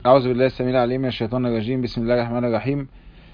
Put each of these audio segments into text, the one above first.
أعوذ بالله السميع العليم من الشيطان الرجيم بسم الله الرحمن الرحيم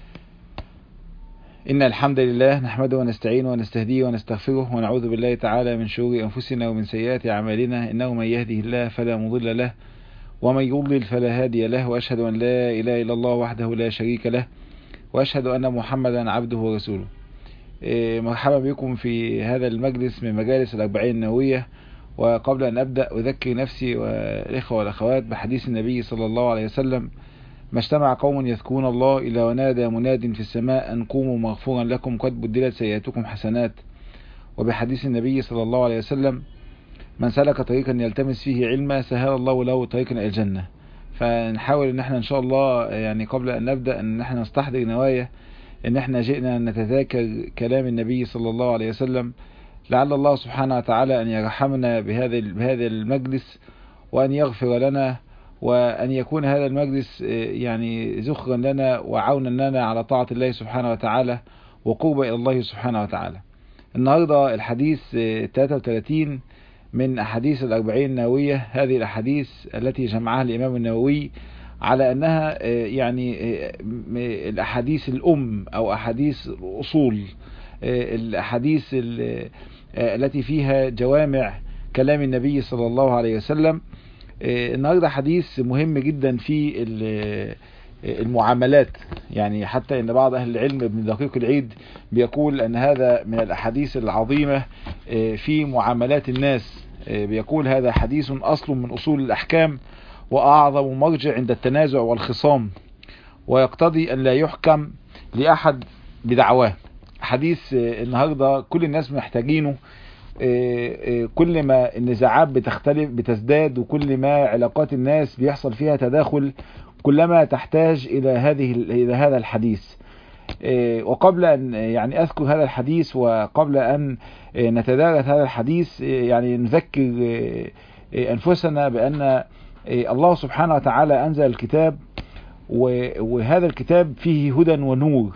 إن الحمد لله نحمده ونستعينه ونستهديه ونستغفره ونعوذ بالله تعالى من شرور أنفسنا ومن سيئات أعمالنا إنه من يهده الله فلا مضل له ومن يضلل فلا هادي له وأشهد أن لا إله إلا الله وحده لا شريك له وأشهد أن محمدا عبده ورسوله مرحبا بكم في هذا المجلس من مجالس الأربعين النووية وقبل أن أبدأ أذكر نفسي والإخوة والأخوات بحديث النبي صلى الله عليه وسلم ما اجتمع قوم يذكرون الله إلا ونادى مناد في السماء أن قوموا مغفورا لكم قد بدلت سيئاتكم حسنات وبحديث النبي صلى الله عليه وسلم من سلك طريقا يلتمس فيه علما سهل الله له طريقا إلى الجنة فنحاول ان احنا ان شاء الله يعني قبل ان نبدأ ان احنا نستحضر نوايا ان احنا جئنا نتذاكر كلام النبي صلى الله عليه وسلم لعل الله سبحانه وتعالى أن يرحمنا بهذا بهذا المجلس وأن يغفر لنا وأن يكون هذا المجلس يعني ذخرا لنا وعونا لنا على طاعة الله سبحانه وتعالى وقرب إلى الله سبحانه وتعالى النهاردة الحديث 33 من أحاديث الأربعين النووية هذه الأحاديث التي جمعها الإمام النووي على أنها يعني الأحاديث الأم أو أحاديث الأصول الأحاديث التي فيها جوامع كلام النبي صلى الله عليه وسلم النهاردة حديث مهم جدا في المعاملات يعني حتى ان بعض اهل العلم ابن دقيق العيد بيقول ان هذا من الاحاديث العظيمة في معاملات الناس بيقول هذا حديث اصل من اصول الاحكام واعظم مرجع عند التنازع والخصام ويقتضي ان لا يحكم لاحد بدعواه حديث النهاردة كل الناس محتاجينه كل ما النزاعات بتختلف بتزداد وكل ما علاقات الناس بيحصل فيها تداخل كلما تحتاج الى هذه الى هذا الحديث وقبل ان يعني اذكر هذا الحديث وقبل ان نتدارس هذا الحديث يعني نذكر انفسنا بان الله سبحانه وتعالى انزل الكتاب وهذا الكتاب فيه هدى ونور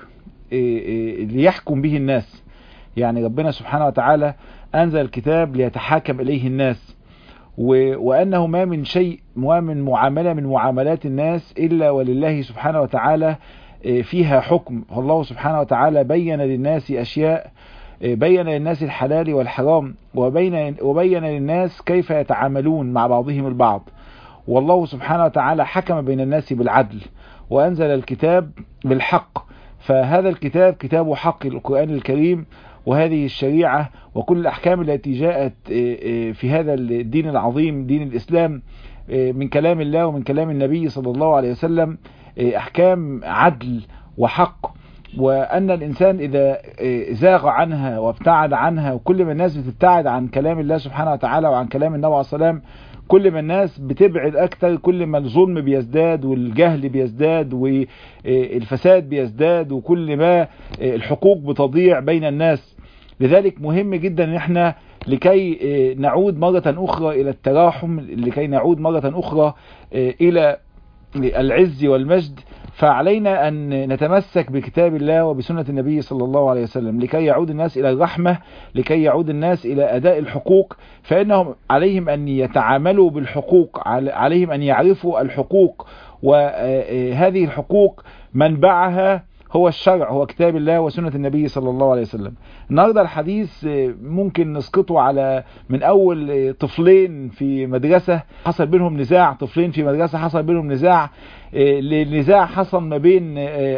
ليحكم به الناس يعني ربنا سبحانه وتعالى أنزل الكتاب ليتحاكم إليه الناس وأنه ما من شيء ما من معاملة من معاملات الناس إلا ولله سبحانه وتعالى فيها حكم فالله سبحانه وتعالى بين للناس أشياء بين للناس الحلال والحرام وبين, وبين للناس كيف يتعاملون مع بعضهم البعض والله سبحانه وتعالى حكم بين الناس بالعدل وأنزل الكتاب بالحق فهذا الكتاب كتاب حق القرآن الكريم وهذه الشريعة وكل الأحكام التي جاءت في هذا الدين العظيم دين الإسلام من كلام الله ومن كلام النبي صلى الله عليه وسلم أحكام عدل وحق وأن الإنسان إذا زاغ عنها وابتعد عنها وكل ما الناس بتبتعد عن كلام الله سبحانه وتعالى وعن كلام النبي عليه السلام كل ما الناس بتبعد اكتر كل ما الظلم بيزداد والجهل بيزداد والفساد بيزداد وكل ما الحقوق بتضيع بين الناس لذلك مهم جدا ان احنا لكي نعود مرة اخرى الى التراحم لكي نعود مرة اخرى الى العز والمجد فعلينا أن نتمسك بكتاب الله وبسنة النبي صلى الله عليه وسلم لكي يعود الناس إلى الرحمة لكي يعود الناس إلى أداء الحقوق فإنهم عليهم أن يتعاملوا بالحقوق عليهم أن يعرفوا الحقوق وهذه الحقوق منبعها هو الشرع هو كتاب الله وسنة النبي صلى الله عليه وسلم النهاردة الحديث ممكن نسقطه على من أول طفلين في مدرسة حصل بينهم نزاع طفلين في مدرسة حصل بينهم نزاع للنزاع حصل ما بين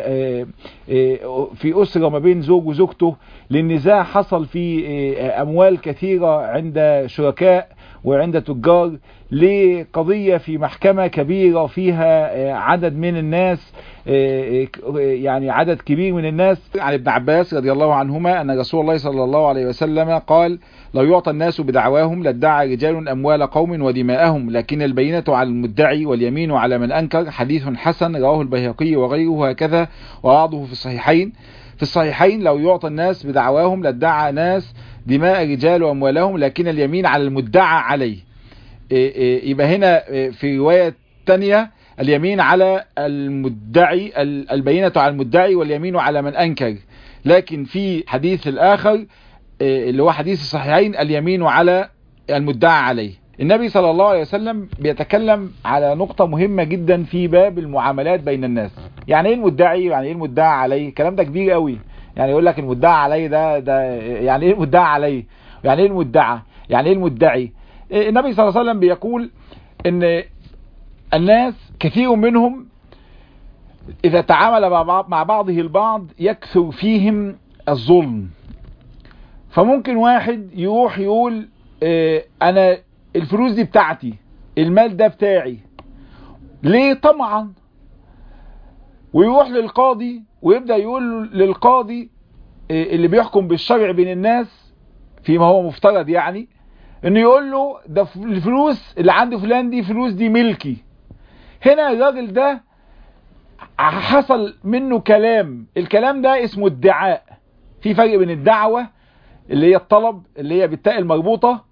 في أسرة ما بين زوج وزوجته للنزاع حصل في أموال كثيرة عند شركاء وعند تجار لقضية في محكمة كبيرة فيها عدد من الناس يعني عدد كبير من الناس عن ابن عباس رضي الله عنهما أن رسول الله صلى الله عليه وسلم قال لو يعطى الناس بدعواهم لادعى رجال أموال قوم ودماءهم لكن البينة على المدعي واليمين على من أنكر حديث حسن رواه البيهقي وغيره هكذا وبعضه في الصحيحين في الصحيحين لو يعطى الناس بدعواهم لادعى ناس دماء رجال وأموالهم لكن اليمين على المدعى عليه يبقى هنا في رواية تانية اليمين على المدعي البينة على المدعي واليمين على من أنكر لكن في حديث الآخر اللي هو حديث الصحيحين اليمين على المدعى عليه النبي صلى الله عليه وسلم بيتكلم على نقطة مهمة جدا في باب المعاملات بين الناس يعني ايه المدعي يعني ايه المدعى عليه الكلام ده كبير قوي يعني يقول لك المدعى عليه ده ده يعني ايه المدعى عليه يعني ايه المدعى يعني ايه المدعي النبي صلى الله عليه وسلم بيقول ان الناس كثير منهم اذا تعامل مع بعضه البعض يكثر فيهم الظلم فممكن واحد يروح يقول اه انا الفلوس دي بتاعتي المال ده بتاعي ليه طمعا ويروح للقاضي ويبدأ يقول للقاضي اللي بيحكم بالشرع بين الناس فيما هو مفترض يعني انه يقول له ده الفلوس اللي عند فلان دي فلوس دي ملكي هنا الراجل ده حصل منه كلام الكلام ده اسمه ادعاء في فرق بين الدعوة اللي هي الطلب اللي هي بالتاء المربوطة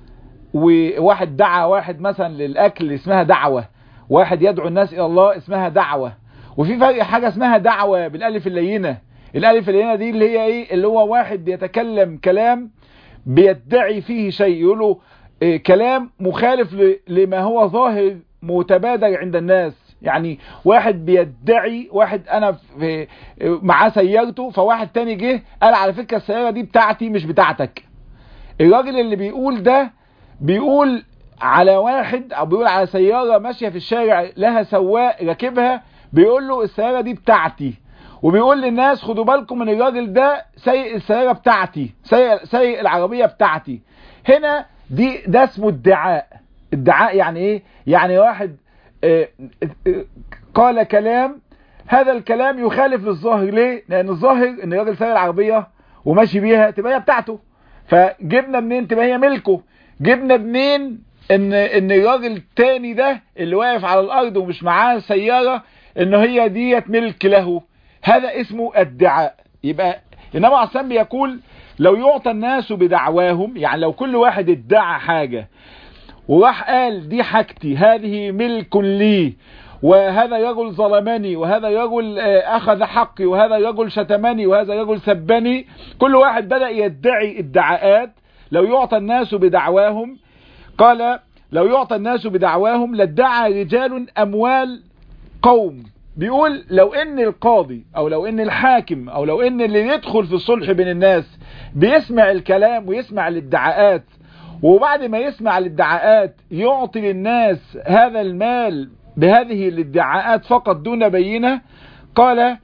وواحد دعا واحد مثلا للأكل اسمها دعوة واحد يدعو الناس إلى الله اسمها دعوة وفي فرق حاجة اسمها دعوة بالألف اللينة الألف اللينة دي اللي هي إيه اللي هو واحد بيتكلم كلام بيدعي فيه شيء يقوله إيه كلام مخالف لما هو ظاهر متبادر عند الناس يعني واحد بيدعي واحد انا في معاه سيارته فواحد تاني جه قال على فكرة السيارة دي بتاعتي مش بتاعتك الراجل اللي بيقول ده بيقول على واحد او بيقول على سيارة ماشية في الشارع لها سواق راكبها بيقول له السيارة دي بتاعتي وبيقول للناس خدوا بالكم من الراجل ده سايق السيارة بتاعتي سايق سايق العربية بتاعتي هنا دي ده اسمه ادعاء ادعاء يعني ايه يعني واحد اه اه قال كلام هذا الكلام يخالف للظاهر ليه لان الظاهر ان الراجل سايق العربية وماشي بيها تبقى هي بتاعته فجبنا منين تبقى هي ملكه جبنا منين ان ان الراجل التاني ده اللي واقف على الارض ومش معاه سيارة ان هي ديت ملك له هذا اسمه ادعاء يبقى النبي عليه الصلاه بيقول لو يعطى الناس بدعواهم يعني لو كل واحد ادعى حاجة وراح قال دي حاجتي هذه ملك لي وهذا رجل ظلمني وهذا رجل اخذ حقي وهذا رجل شتمني وهذا رجل سبني كل واحد بدأ يدعي ادعاءات لو يعطى الناس بدعواهم قال لو يعطى الناس بدعواهم لادعى رجال اموال قوم بيقول لو ان القاضي او لو ان الحاكم او لو ان اللي يدخل في الصلح بين الناس بيسمع الكلام ويسمع الادعاءات وبعد ما يسمع الادعاءات يعطي للناس هذا المال بهذه الادعاءات فقط دون بينة قال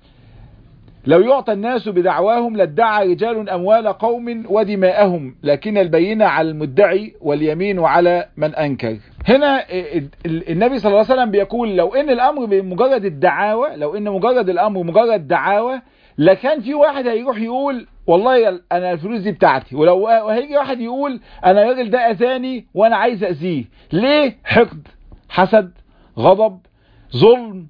لو يعطى الناس بدعواهم لادعى رجال أموال قوم ودماءهم لكن البينة على المدعي واليمين على من أنكر هنا النبي صلى الله عليه وسلم بيقول لو ان الامر بمجرد الدعاوى لو ان مجرد الامر مجرد دعاوى لكان في واحد هيروح يقول والله انا الفلوس دي بتاعتي ولو هيجي واحد يقول انا الراجل ده اذاني وانا عايز اذيه ليه حقد حسد غضب ظلم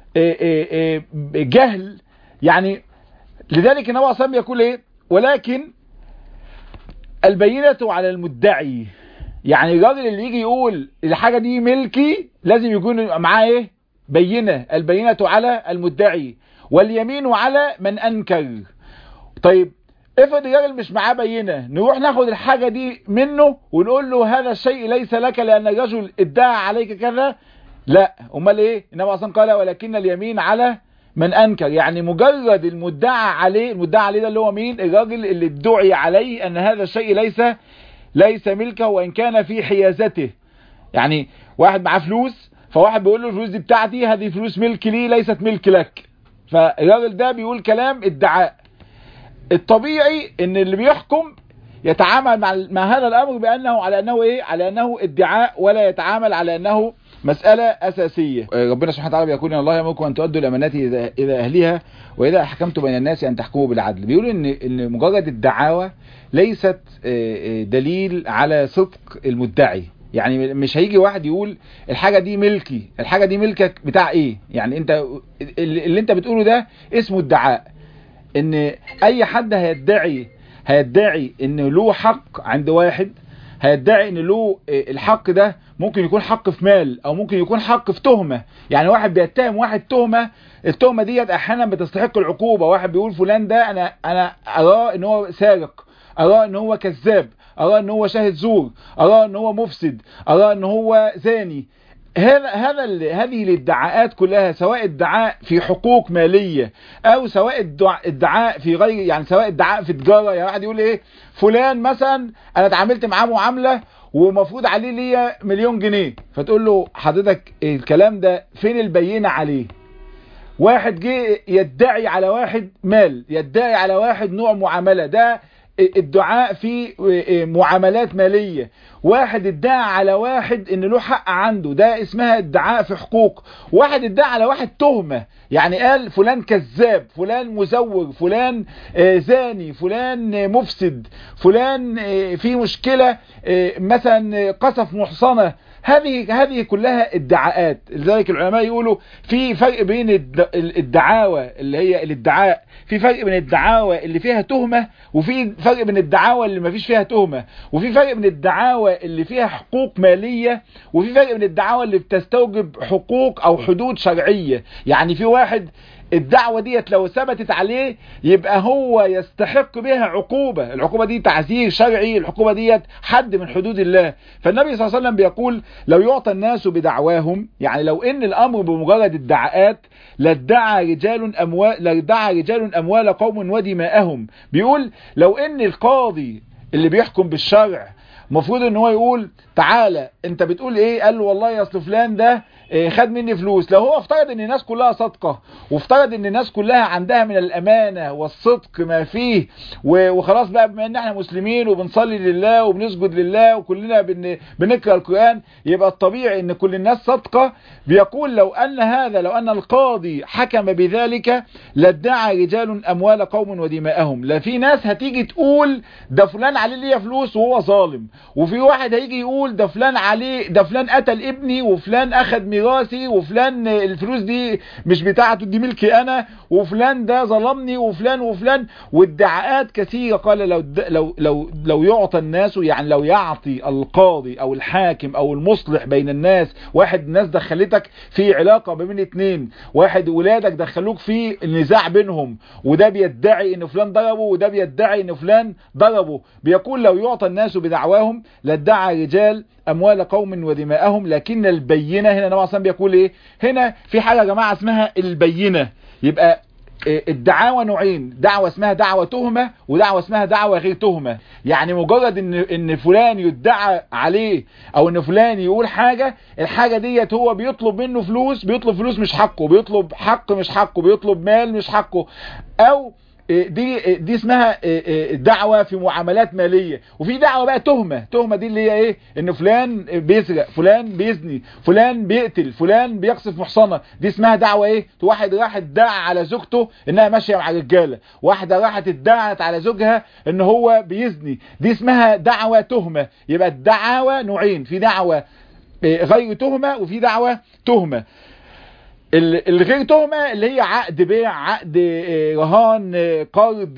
جهل يعني لذلك النبي صلى الله عليه وسلم يقول ايه ولكن البينة على المدعي يعني الراجل اللي يجي يقول الحاجة دي ملكي لازم يكون معاه ايه بينة البينة على المدعي واليمين على من انكر طيب افرض الراجل مش معاه بينة نروح ناخد الحاجة دي منه ونقول له هذا الشيء ليس لك لان الرجل ادعى عليك كذا لا امال ايه النبي اصلا قال ولكن اليمين على من انكر يعني مجرد المدعى عليه المدعى عليه ده اللي هو مين الراجل اللي ادعي عليه ان هذا الشيء ليس ليس ملكه وان كان في حيازته يعني واحد معاه فلوس فواحد بيقول له الفلوس دي بتاعتي هذه فلوس ملك لي ليست ملك لك فالراجل ده بيقول كلام ادعاء الطبيعي ان اللي بيحكم يتعامل مع, مع هذا الامر بانه على انه ايه على انه ادعاء ولا يتعامل على انه مسألة أساسية ربنا سبحانه وتعالى بيقول إن الله يأمركم أن تؤدوا الأمانات إلى أهلها وإذا حكمتم بين الناس أن تحكموا بالعدل بيقول إن إن مجرد الدعاوى ليست دليل على صدق المدعي يعني مش هيجي واحد يقول الحاجة دي ملكي الحاجة دي ملكك بتاع ايه يعني انت اللي انت بتقوله ده اسمه ادعاء ان اي حد هيدعي هيدعي ان له حق عند واحد هيدعي ان له الحق ده ممكن يكون حق في مال او ممكن يكون حق في تهمة يعني واحد بيتهم واحد تهمة التهمة ديت احيانا بتستحق العقوبة واحد بيقول فلان ده انا انا اراه ان هو سارق اراه ان هو كذاب اراه ان هو شاهد زور اراه ان هو مفسد اراه ان هو زاني هذا هذا هذه الادعاءات كلها سواء ادعاء في حقوق ماليه او سواء ادعاء في غير يعني سواء ادعاء في تجاره يعني واحد يقول ايه فلان مثلا انا اتعاملت معاه معامله ومفروض عليه ليا مليون جنيه فتقول له حضرتك الكلام ده فين البينه عليه واحد جه يدعي على واحد مال يدعي على واحد نوع معامله ده الدعاء في معاملات مالية واحد ادعى على واحد ان له حق عنده ده اسمها ادعاء في حقوق واحد ادعى على واحد تهمة يعني قال فلان كذاب فلان مزور فلان زاني فلان مفسد فلان في مشكلة مثلا قصف محصنة هذه هذه كلها ادعاءات لذلك العلماء يقولوا في فرق بين الدعاوى اللي هي الادعاء في فرق بين الدعاوى اللي فيها تهمة وفي فرق بين الدعاوى اللي ما فيش فيها تهمة وفي فرق بين الدعاوى اللي فيها حقوق مالية وفي فرق بين الدعاوى اللي بتستوجب حقوق او حدود شرعية يعني في واحد الدعوة ديت لو ثبتت عليه يبقى هو يستحق بها عقوبة العقوبة دي تعزير شرعي العقوبة ديت حد من حدود الله فالنبي صلى الله عليه وسلم بيقول لو يعطى الناس بدعواهم يعني لو ان الامر بمجرد الدعاءات لادعى رجال اموال لادعى رجال اموال قوم ودماءهم بيقول لو ان القاضي اللي بيحكم بالشرع المفروض ان هو يقول تعالى انت بتقول ايه قال له والله يا اصل فلان ده خد مني فلوس لو هو افترض ان الناس كلها صادقة وافترض ان الناس كلها عندها من الامانة والصدق ما فيه وخلاص بقى بما ان احنا مسلمين وبنصلي لله وبنسجد لله وكلنا بن بنقرا القرآن يبقى الطبيعي ان كل الناس صادقة بيقول لو ان هذا لو ان القاضي حكم بذلك لادعى رجال اموال قوم ودماءهم لا في ناس هتيجي تقول ده فلان عليه ليا فلوس وهو ظالم وفي واحد هيجي يقول ده فلان عليه ده فلان قتل ابني وفلان اخذ ميراثي وفلان الفلوس دي مش بتاعته دي ملكي انا وفلان ده ظلمني وفلان وفلان وادعاءات كثيرة قال لو لو لو لو يعطى الناس يعني لو يعطي القاضي او الحاكم او المصلح بين الناس واحد الناس دخلتك في علاقة بين اتنين واحد ولادك دخلوك في نزاع بينهم وده بيدعي ان فلان ضربه وده بيدعي ان فلان ضربه بيقول لو يعطى الناس بدعواهم لادعى رجال اموال قوم ودماءهم لكن البينة هنا نوع صلى بيقول ايه هنا في حاجة يا جماعة اسمها البينة يبقى الدعاوى نوعين دعوة اسمها دعوة تهمة ودعوة اسمها دعوة غير تهمة يعني مجرد ان ان فلان يدعى عليه او ان فلان يقول حاجة الحاجة ديت هو بيطلب منه فلوس بيطلب فلوس مش حقه بيطلب حق مش حقه بيطلب مال مش حقه او دي دي اسمها دعوة في معاملات مالية وفي دعوة بقى تهمة تهمة دي اللي هي ايه ان فلان بيسرق فلان بيزني فلان بيقتل فلان بيقصف محصنة دي اسمها دعوة ايه واحد راح ادعى على زوجته انها ماشية مع رجالة واحدة راحت ادعت على زوجها ان هو بيزني دي اسمها دعوة تهمة يبقى الدعوة نوعين في دعوة غير تهمة وفي دعوة تهمة الغير تهمة اللي هي عقد بيع عقد رهان قرض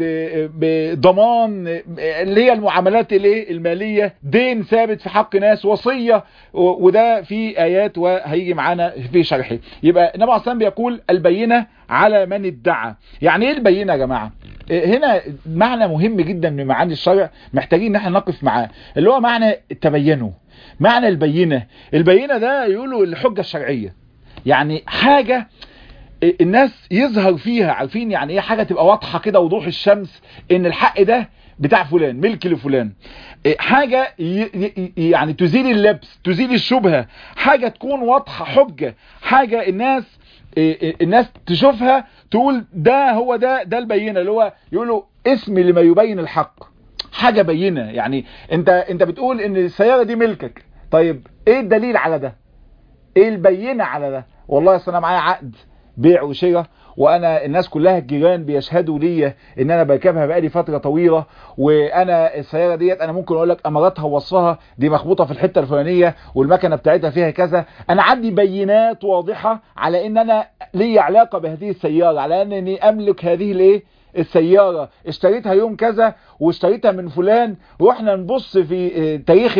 ضمان اللي هي المعاملات الايه المالية دين ثابت في حق ناس وصية وده في ايات وهيجي معانا في شرحه يبقى النبي عليه بيقول البينة على من ادعى يعني ايه البينة يا جماعة هنا معنى مهم جدا من معاني الشرع محتاجين ان احنا نقف معاه اللي هو معنى تبينه معنى البينة البينة ده يقولوا الحجة الشرعية يعني حاجة الناس يظهر فيها عارفين يعني ايه حاجة تبقى واضحة كده وضوح الشمس ان الحق ده بتاع فلان ملك لفلان حاجة يعني تزيل اللبس تزيل الشبهة حاجة تكون واضحة حجة حاجة الناس الناس تشوفها تقول ده هو ده ده البينة اللي هو يقولوا اسم لما يبين الحق حاجة بينة يعني انت انت بتقول ان السيارة دي ملكك طيب ايه الدليل على ده ايه البينة على ده والله اصل انا معايا عقد بيع وشراء وانا الناس كلها الجيران بيشهدوا ليا ان انا بركبها بقالي فتره طويله وانا السياره ديت انا ممكن اقول لك اماراتها ووصفها دي مخبوطه في الحته الفلانيه والمكنه بتاعتها فيها كذا انا عندي بينات واضحه على ان انا لي علاقه بهذه السياره على انني املك هذه الايه السيارة اشتريتها يوم كذا واشتريتها من فلان واحنا نبص في تاريخ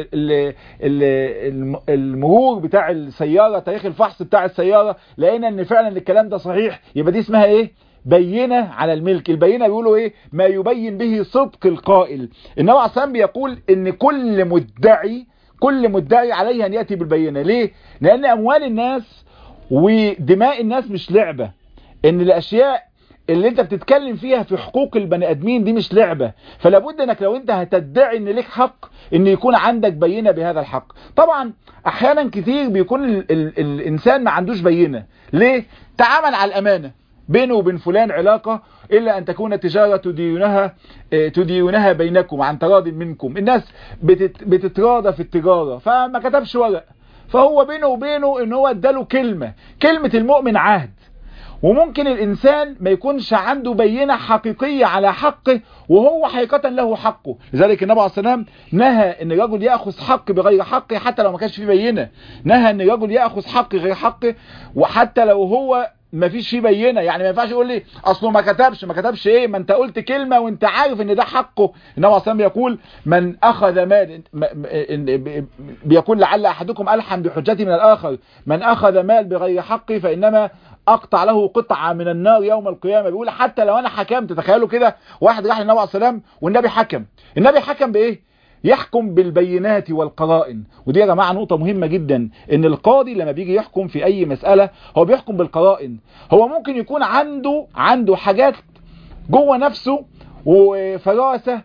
المرور بتاع السيارة تاريخ الفحص بتاع السيارة لقينا ان فعلا الكلام ده صحيح يبقى دي اسمها ايه بينة على الملك البينة بيقولوا ايه ما يبين به صدق القائل النبي عليه الصلاة بيقول ان كل مدعي كل مدعي عليه ان يأتي بالبينة ليه لان اموال الناس ودماء الناس مش لعبة ان الاشياء اللي انت بتتكلم فيها في حقوق البني ادمين دي مش لعبة فلا بد انك لو انت هتدعي ان ليك حق ان يكون عندك بينة بهذا الحق طبعا احيانا كتير بيكون ال ال الانسان ما عندوش بينة ليه تعامل على الامانة بينه وبين فلان علاقة إلا أن تكون التجارة تديونها تديونها بينكم عن تراض منكم الناس بتت بتتراضى في التجارة فما كتبش ورق فهو بينه وبينه ان هو اداله كلمة كلمة المؤمن عهد وممكن الإنسان ما يكونش عنده بينة حقيقية على حقه وهو حقيقة له حقه لذلك النبي عليه الصلاة والسلام نهى أن الرجل يأخذ حق بغير حقه حتى لو ما كانش فيه بينة نهى أن الرجل يأخذ حق غير حقه وحتى لو هو ما فيش فيه بينه يعني ما ينفعش يقول لي اصله ما كتبش ما كتبش ايه ما انت قلت كلمه وانت عارف ان ده حقه النبي عليه الصلاه بيقول من اخذ مال بيقول لعل احدكم الحم بحجته من الاخر من اخذ مال بغير حقه فانما اقطع له قطعه من النار يوم القيامه بيقول حتى لو انا حكمت تخيلوا كده واحد راح للنبي عليه السلام والنبي حكم النبي حكم بايه يحكم بالبينات والقرائن ودي يا جماعة نقطة مهمة جدا ان القاضي لما بيجي يحكم في اي مسألة هو بيحكم بالقرائن هو ممكن يكون عنده عنده حاجات جوه نفسه وفراسة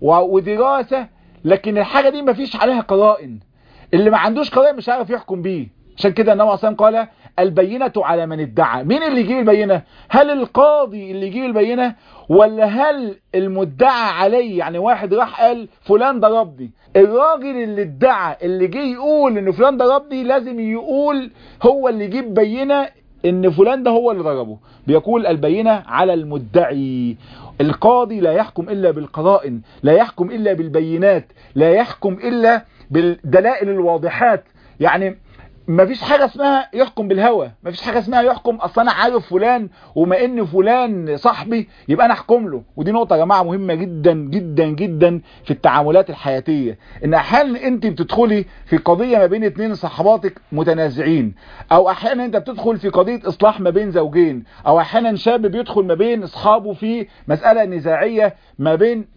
ودراسة لكن الحاجة دي مفيش عليها قرائن اللي ما عندوش قرائن مش عارف يحكم بيه عشان كده النبي عليه قال البينة على من ادعى مين اللي يجيب البينة هل القاضي اللي يجيب البينة ولا هل المدعى عليه يعني واحد راح قال فلان ضربني الراجل اللي ادعى اللي جه يقول ان فلان ضربني لازم يقول هو اللي يجيب بينة ان فلان ده هو اللي ضربه بيقول البينة على المدعي القاضي لا يحكم الا بالقرائن لا يحكم الا بالبينات لا يحكم الا بالدلائل الواضحات يعني ما فيش حاجة اسمها يحكم بالهوى ما فيش حاجة اسمها يحكم اصلا انا عارف فلان وما ان فلان صاحبي يبقى انا احكم له ودي نقطة يا جماعة مهمة جدا جدا جدا في التعاملات الحياتية ان احيانا انت بتدخلي في قضية ما بين اتنين صحباتك متنازعين او احيانا انت بتدخل في قضية اصلاح ما بين زوجين او احيانا شاب بيدخل ما بين اصحابه في مسألة نزاعية ما بين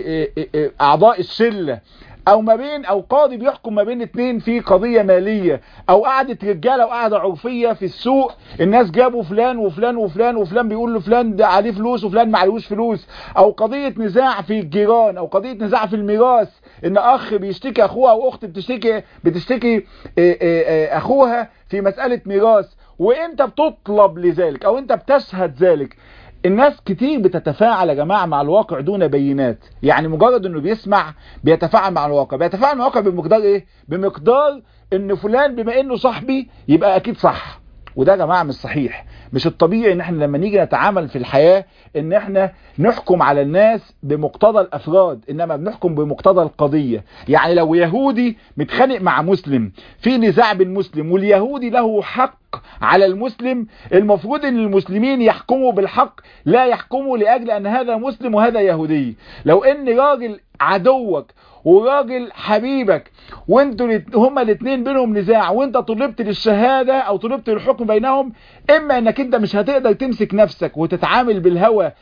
اعضاء الشلة او ما بين او قاضي بيحكم ما بين اتنين في قضية مالية او قعدة رجالة وقعدة عرفية في السوق الناس جابوا فلان وفلان وفلان وفلان بيقول لفلان ده عليه فلوس وفلان ما عليهوش فلوس او قضية نزاع في الجيران او قضية نزاع في الميراث ان اخ بيشتكي اخوها او اخت بتشتكي بتشتكي اخوها في مسألة ميراث وانت بتطلب لذلك او انت بتشهد ذلك الناس كتير بتتفاعل يا جماعة مع الواقع دون بينات يعني مجرد انه بيسمع بيتفاعل مع الواقع بيتفاعل مع الواقع بمقدار ايه بمقدار ان فلان بما انه صاحبي يبقى اكيد صح وده يا جماعة مش صحيح مش الطبيعي ان احنا لما نيجي نتعامل في الحياة ان احنا نحكم على الناس بمقتضى الافراد انما بنحكم بمقتضى القضية يعني لو يهودي متخانق مع مسلم في نزاع بين مسلم واليهودي له حق على المسلم المفروض ان المسلمين يحكموا بالحق لا يحكموا لاجل ان هذا مسلم وهذا يهودي لو ان راجل عدوك وراجل حبيبك وانتوا هما الاثنين بينهم نزاع وانت طلبت للشهادة او طلبت للحكم بينهم اما انك انت مش هتقدر تمسك نفسك وتتعامل بالهوى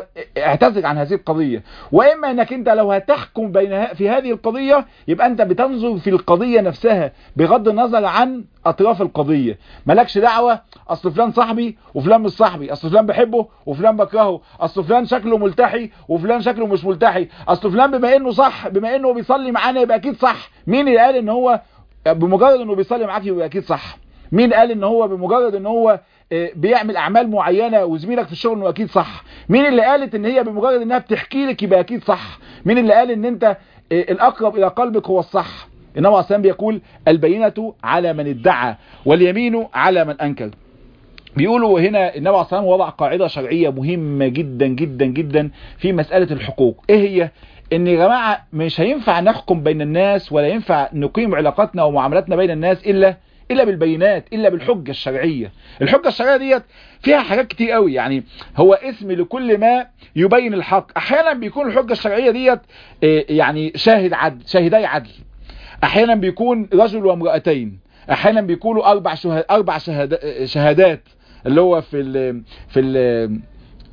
فتعتذر عن هذه القضية واما انك انت لو هتحكم بين في هذه القضية يبقى انت بتنظر في القضية نفسها بغض النظر عن اطراف القضية مالكش دعوة اصل فلان صاحبي وفلان مش صاحبي اصل فلان بحبه وفلان بكرهه اصل فلان شكله ملتحي وفلان شكله مش ملتحي اصل فلان بما انه صح بما انه بيصلي معانا يبقى اكيد صح مين اللي قال ان هو بمجرد انه بيصلي معاك يبقى اكيد صح مين قال ان هو بمجرد ان هو بيعمل اعمال معينة وزميلك في الشغل انه اكيد صح مين اللي قالت ان هي بمجرد انها بتحكي لك يبقى اكيد صح مين اللي قال ان انت الاقرب الى قلبك هو الصح انما اصلا بيقول البينة على من ادعى واليمين على من انكر بيقولوا هنا النبي عليه الصلاه وضع قاعده شرعيه مهمه جدا جدا جدا في مساله الحقوق ايه هي ان يا جماعه مش هينفع نحكم بين الناس ولا ينفع نقيم علاقاتنا ومعاملاتنا بين الناس الا الا بالبينات الا بالحجه الشرعيه الحجه الشرعيه ديت فيها حاجات كتير قوي يعني هو اسم لكل ما يبين الحق احيانا بيكون الحجه الشرعيه ديت يعني شاهد عدل شاهدي عدل احيانا بيكون رجل وامرأتين احيانا بيكونوا اربع شهاد اربع شهاد شهادات اللي هو في ال في ال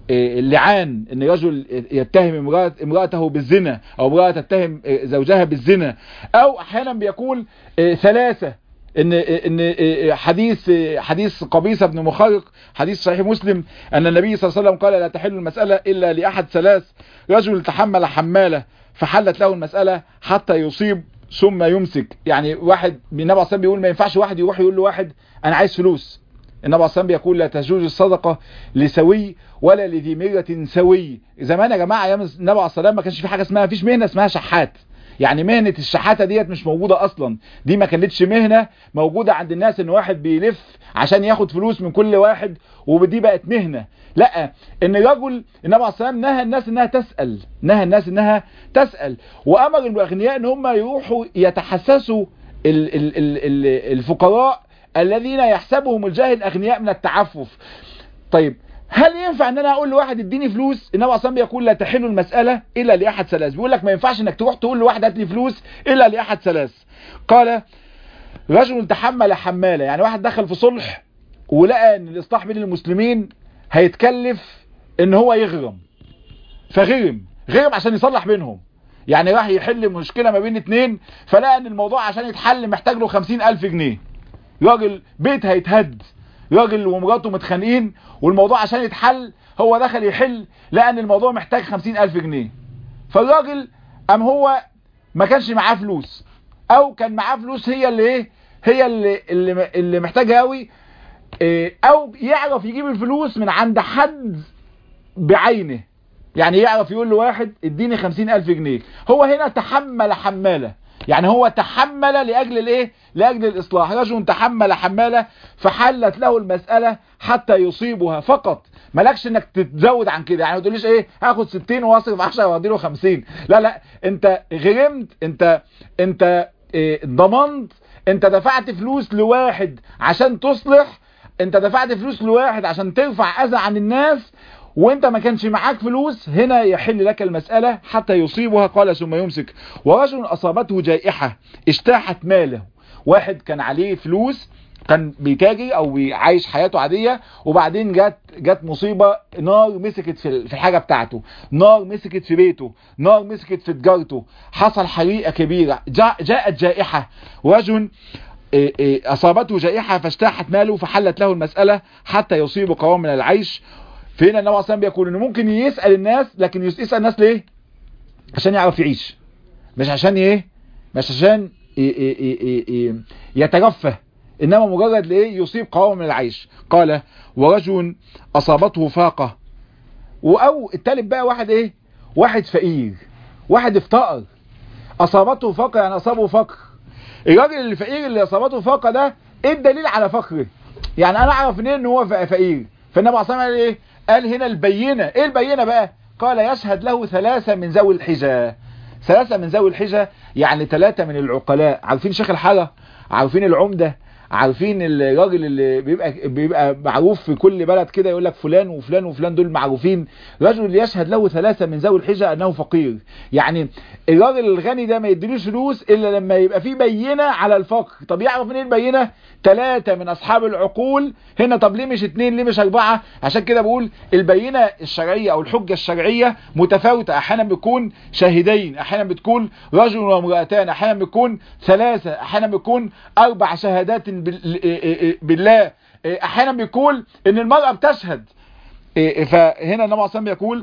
اللعان ان رجل يتهم امرأة امرأته بالزنا او امرأة تتهم زوجها بالزنا او احيانا بيقول ثلاثة ان ان حديث حديث قبيصة بن مخرق حديث صحيح مسلم ان النبي صلى الله عليه وسلم قال لا تحل المسألة الا لاحد ثلاث رجل تحمل حمالة فحلت له المسألة حتى يصيب ثم يمسك يعني واحد النبي عليه الصلاه بيقول ما ينفعش واحد يروح يقول له واحد انا عايز فلوس النبي عليه الصلاه بيقول لا تجوز الصدقه لسوي ولا لذي مره سوي زمان يا جماعه ايام النبي عليه الصلاه ما كانش في حاجه اسمها فيش مهنه اسمها شحات يعني مهنة الشحاتة ديت مش موجودة اصلا دي ما كانتش مهنة موجودة عند الناس ان واحد بيلف عشان ياخد فلوس من كل واحد ودي بقت مهنة لا ان رجل النبي عليه الصلاه نهى الناس انها تسأل نهى الناس انها تسأل وامر الاغنياء ان هم يروحوا يتحسسوا ال ال ال ال الفقراء الذين يحسبهم الجاهل اغنياء من التعفف طيب هل ينفع ان انا اقول لواحد اديني فلوس النبي اصلا بيقول لا تحل المسألة الا لاحد ثلاث بيقول لك ما ينفعش انك تروح تقول لواحد هات لي فلوس الا لاحد ثلاث قال رجل تحمل حمالة يعني واحد دخل في صلح ولقى ان الاصلاح بين المسلمين هيتكلف ان هو يغرم فغرم غرم عشان يصلح بينهم يعني راح يحل مشكلة ما بين اتنين فلقى ان الموضوع عشان يتحل محتاج له خمسين الف جنيه راجل بيت هيتهد راجل ومراته متخانقين والموضوع عشان يتحل هو دخل يحل لقى ان الموضوع محتاج خمسين الف جنيه فالراجل ام هو ما كانش معاه فلوس او كان معاه فلوس هي اللي ايه هي اللي اللي, اللي محتاجها قوي او يعرف يجيب الفلوس من عند حد بعينه يعني يعرف يقول له واحد اديني خمسين الف جنيه هو هنا تحمل حمالة يعني هو تحمل لأجل الايه لأجل الإصلاح رجل تحمل حمالة فحلت له المسألة حتى يصيبها فقط مالكش انك تتزود عن كده يعني ما تقوليش ايه هاخد 60 واصرف 10 وادي له 50 لا لا انت غرمت انت انت إيه ضمنت انت دفعت فلوس لواحد عشان تصلح انت دفعت فلوس لواحد عشان ترفع اذى عن الناس وانت ما كانش معاك فلوس هنا يحل لك المسألة حتى يصيبها قال ثم يمسك ورجل اصابته جائحة اجتاحت ماله واحد كان عليه فلوس كان بيتاجر او عايش حياته عادية وبعدين جت جت مصيبة نار مسكت في الحاجة بتاعته نار مسكت في بيته نار مسكت في تجارته حصل حريقة كبيرة جاءت جائحة رجل اصابته جائحة فاجتاحت ماله فحلت له المسألة حتى يصيب قوام من العيش فهنا النبي عليه بيقول انه ممكن يسأل الناس لكن يسأل الناس ليه عشان يعرف يعيش مش عشان ايه مش عشان يترفه انما مجرد لايه يصيب قوام من العيش قال ورجل اصابته فاقة او التالت بقى واحد ايه واحد فقير واحد افتقر اصابته فاقة يعني اصابه فقر الراجل الفقير اللي اصابته فاقة ده ايه الدليل على فقره يعني انا اعرف منين ان هو فقير فالنبي عليه قال ايه قال هنا البينة ايه البينة بقى قال يشهد له ثلاثة من ذوي الحجة ثلاثة من ذوي الحجة يعني ثلاثة من العقلاء عارفين شيخ الحارة عارفين العمدة عارفين الراجل اللي بيبقى بيبقى معروف في كل بلد كده يقول لك فلان وفلان وفلان دول معروفين رجل يشهد له ثلاثة من ذوي الحجة انه فقير يعني الراجل الغني ده ما يديلوش فلوس الا لما يبقى فيه بينة على الفقر طب يعرف منين البينة ثلاثة من اصحاب العقول هنا طب ليه مش اثنين ليه مش اربعة عشان كده بقول البينة الشرعية او الحجة الشرعية متفاوتة احيانا بتكون شاهدين احيانا بتكون رجل وامرأتان احيانا بتكون ثلاثة احيانا بتكون اربع شهادات بالله احيانا بيقول ان المرأة بتشهد فهنا النبي عليه بيقول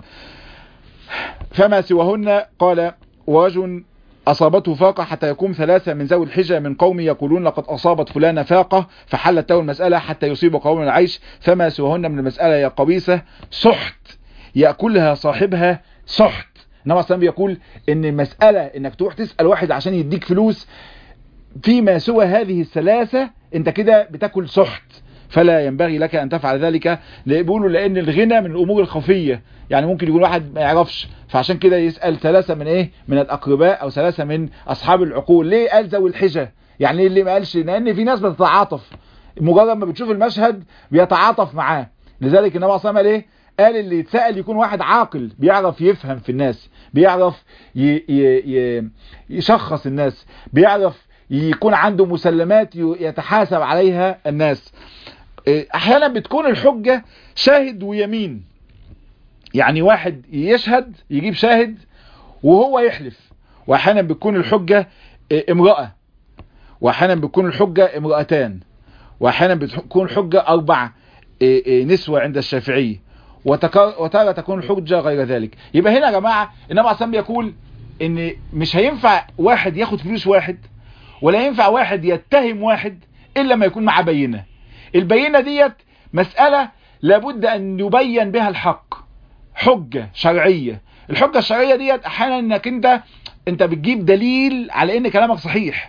فما سواهن قال ورجل أصابته فاقة حتى يقوم ثلاثة من ذوي الحجة من قوم يقولون لقد أصابت فلانة فاقة فحلت له المسألة حتى يصيب قوم العيش فما سواهن من المسألة يا قبيسة سحت يأكلها صاحبها سحت النبي عليه بيقول ان المسألة انك تروح تسأل واحد عشان يديك فلوس فيما سوى هذه الثلاثة انت كده بتاكل سحت فلا ينبغي لك ان تفعل ذلك بيقولوا لان الغنى من الامور الخفية يعني ممكن يكون واحد ما يعرفش فعشان كده يسأل ثلاثة من ايه من الاقرباء او ثلاثة من اصحاب العقول ليه قال ذوي الحجة يعني ليه اللي ما قالش لان في ناس بتتعاطف مجرد ما بتشوف المشهد بيتعاطف معاه لذلك النبي صلى الله عليه وسلم ايه قال اللي يتسأل يكون واحد عاقل بيعرف يفهم في الناس بيعرف ي ي ي يشخص الناس بيعرف يكون عنده مسلمات يتحاسب عليها الناس احيانا بتكون الحجة شاهد ويمين يعني واحد يشهد يجيب شاهد وهو يحلف واحيانا بتكون الحجة امرأة واحيانا بتكون الحجة امرأتان واحيانا بتكون الحجة اربع نسوة عند الشافعي وتارة تكون الحجة غير ذلك يبقى هنا يا جماعة النبي عليه الصلاة يقول ان مش هينفع واحد ياخد فلوس واحد ولا ينفع واحد يتهم واحد الا ما يكون معاه بينة البينة ديت مسألة لابد ان يبين بها الحق حجة شرعية الحجة الشرعية ديت احيانا انك انت انت بتجيب دليل على ان كلامك صحيح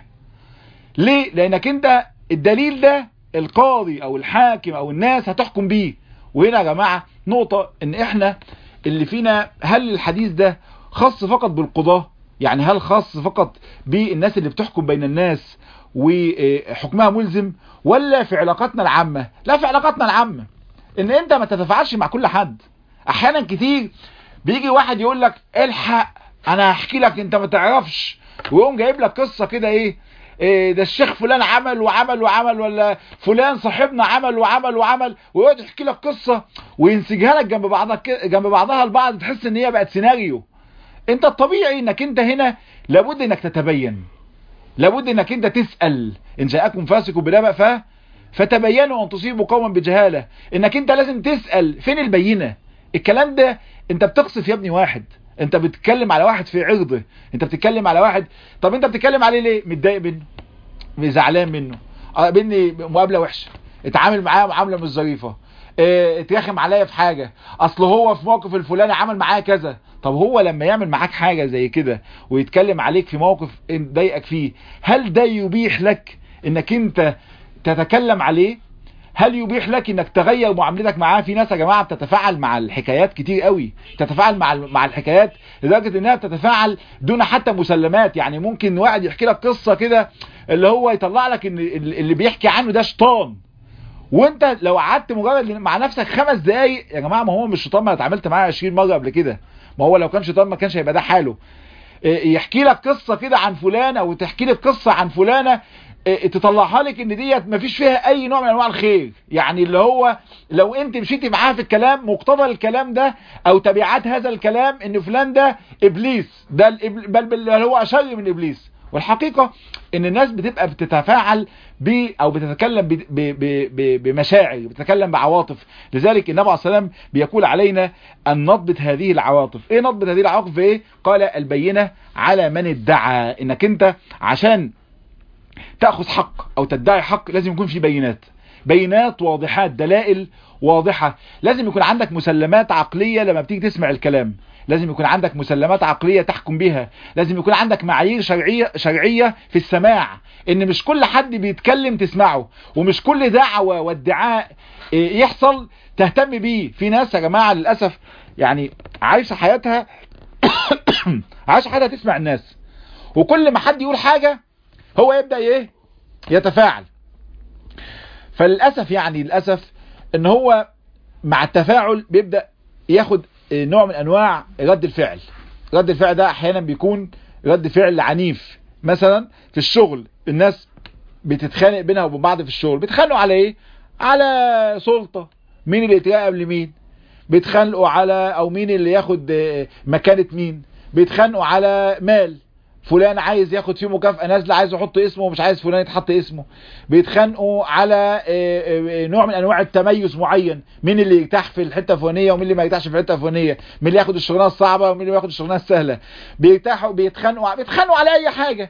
ليه لانك انت الدليل ده القاضي او الحاكم او الناس هتحكم بيه وهنا يا جماعة نقطة ان احنا اللي فينا هل الحديث ده خاص فقط بالقضاة يعني هل خاص فقط بالناس اللي بتحكم بين الناس وحكمها ملزم ولا في علاقاتنا العامة لا في علاقاتنا العامة ان انت ما تتفاعلش مع كل حد احيانا كتير بيجي واحد يقول لك الحق انا هحكي لك انت ما تعرفش ويقوم جايب لك قصة كده ايه إيه ده الشيخ فلان عمل وعمل وعمل ولا فلان صاحبنا عمل وعمل وعمل ويقعد يحكي لك قصة وينسجها لك جنب بعضها جنب بعضها البعض تحس ان هي بقت سيناريو انت الطبيعي انك انت هنا لابد انك تتبين لابد انك انت تسأل ان جاءكم فاسق بنبأ ف فتبينوا ان تصيبوا قوما بجهالة انك انت لازم تسأل فين البينة الكلام ده انت بتقصف يا ابني واحد انت بتتكلم على واحد في عرضه انت بتتكلم على واحد طب انت بتتكلم عليه ليه متضايق منه زعلان منه قابلني مقابله وحشه اتعامل معايا معامله مش ظريفه اه اترخم عليا في حاجه اصل هو في موقف الفلاني عمل معايا كذا طب هو لما يعمل معاك حاجه زي كده ويتكلم عليك في موقف ضايقك فيه هل ده يبيح لك انك انت تتكلم عليه هل يبيح لك انك تغير معاملتك معاه في ناس يا جماعه بتتفاعل مع الحكايات كتير قوي تتفاعل مع مع الحكايات لدرجه انها بتتفاعل دون حتى مسلمات يعني ممكن واحد يحكي لك قصه كده اللي هو يطلع لك ان اللي بيحكي عنه ده شيطان وانت لو قعدت مجرد مع نفسك خمس دقايق يا جماعه ما هو مش شيطان ما اتعاملت معاه 20 مره قبل كده ما هو لو كان شيطان ما كانش هيبقى ده حاله يحكي لك قصه كده عن فلانه وتحكي لك قصه عن فلانه تطلعها لك ان ديت مفيش فيها اي نوع من انواع الخير يعني اللي هو لو انت مشيتي معاها في الكلام مقتضى الكلام ده او تبعات هذا الكلام ان فلان ده ابليس ده بل بل هو اشر من ابليس والحقيقة ان الناس بتبقى بتتفاعل ب او بتتكلم ب ب ب بمشاعر بتتكلم بعواطف لذلك النبي عليه السلام بيقول علينا ان نضبط هذه العواطف ايه نضبط هذه العواطف ايه قال البينة على من ادعى انك انت عشان تأخذ حق او تدعي حق لازم يكون في بينات بينات واضحات دلائل واضحة لازم يكون عندك مسلمات عقلية لما بتيجي تسمع الكلام لازم يكون عندك مسلمات عقلية تحكم بها لازم يكون عندك معايير شرعية, شرعية في السماع ان مش كل حد بيتكلم تسمعه ومش كل دعوة وادعاء يحصل تهتم بيه في ناس يا جماعة للأسف يعني عايشة حياتها عايشة حياتها تسمع الناس وكل ما حد يقول حاجة هو يبدأ ايه يتفاعل فللأسف يعني للأسف ان هو مع التفاعل بيبدأ ياخد نوع من انواع رد الفعل رد الفعل ده احيانا بيكون رد فعل عنيف مثلا في الشغل الناس بتتخانق بينها وبين بعض في الشغل بيتخانقوا على ايه على سلطة مين اللي يتراقب لمين بيتخانقوا على او مين اللي ياخد مكانة مين بيتخانقوا على مال فلان عايز ياخد فيه مكافأة نازلة عايز يحط اسمه ومش عايز فلان يتحط اسمه بيتخانقوا على نوع من انواع التميز معين مين اللي يرتاح في الحتة الفلانية ومين اللي ما يرتاحش في الحتة الفلانية مين اللي ياخد الشغلانة الصعبة ومين اللي ياخد الشغلانة السهلة بيرتاحوا بيتخانقوا بيتخانقوا على اي حاجة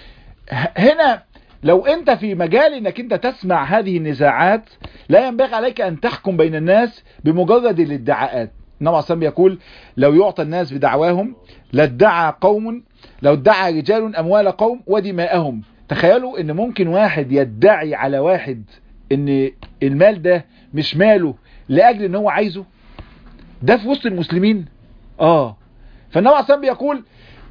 هنا لو انت في مجال انك انت تسمع هذه النزاعات لا ينبغي عليك ان تحكم بين الناس بمجرد الادعاءات النبي عليه الصلاه يقول لو يعطى الناس بدعواهم لادعى قوم لو ادعى رجال اموال قوم ودماءهم تخيلوا ان ممكن واحد يدعي على واحد ان المال ده مش ماله لاجل ان هو عايزه ده في وسط المسلمين اه فالنبي عليه الصلاه يقول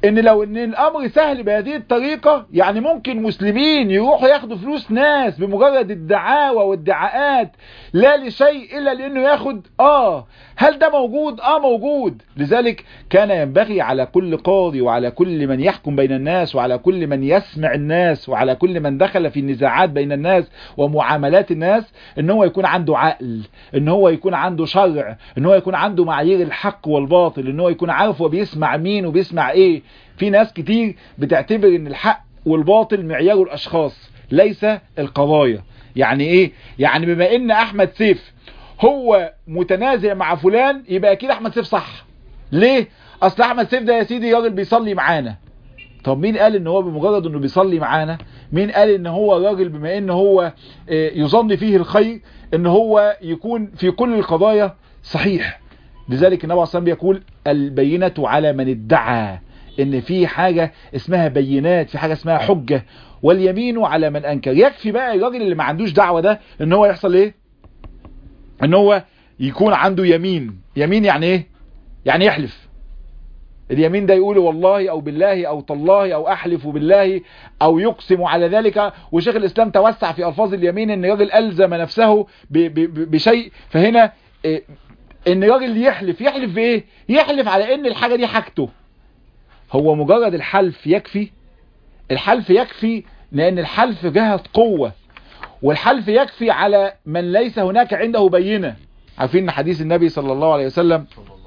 ان لو ان الامر سهل بهذه الطريقة يعني ممكن مسلمين يروحوا ياخدوا فلوس ناس بمجرد الدعاوى والدعاءات لا لشيء الا لانه ياخد اه هل ده موجود اه موجود لذلك كان ينبغي على كل قاضي وعلى كل من يحكم بين الناس وعلى كل من يسمع الناس وعلى كل من دخل في النزاعات بين الناس ومعاملات الناس ان هو يكون عنده عقل ان هو يكون عنده شرع ان هو يكون عنده معايير الحق والباطل ان هو يكون عارف هو بيسمع مين وبيسمع ايه في ناس كتير بتعتبر ان الحق والباطل معياره الاشخاص ليس القضايا يعني ايه يعني بما ان احمد سيف هو متنازع مع فلان يبقى اكيد احمد سيف صح ليه اصل احمد سيف ده يا سيدي راجل بيصلي معانا طب مين قال ان هو بمجرد انه بيصلي معانا مين قال ان هو راجل بما ان هو يظن فيه الخير ان هو يكون في كل القضايا صحيح لذلك النبي عليه الصلاه بيقول البينة على من ادعى ان في حاجة اسمها بينات في حاجة اسمها حجة واليمين على من انكر يكفي بقى الراجل اللي ما عندوش دعوة ده ان هو يحصل ايه ان هو يكون عنده يمين يمين يعني ايه يعني يحلف اليمين ده يقول والله او بالله او تالله او احلف بالله او يقسم على ذلك وشيخ الاسلام توسع في الفاظ اليمين ان الراجل الزم نفسه بشيء فهنا ان الراجل يحلف يحلف بايه يحلف على ان الحاجة دي حاجته هو مجرد الحلف يكفي الحلف يكفي لان الحلف جهة قوة والحلف يكفي على من ليس هناك عنده بينة عارفين حديث النبي صلى الله عليه وسلم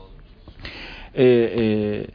إيه إيه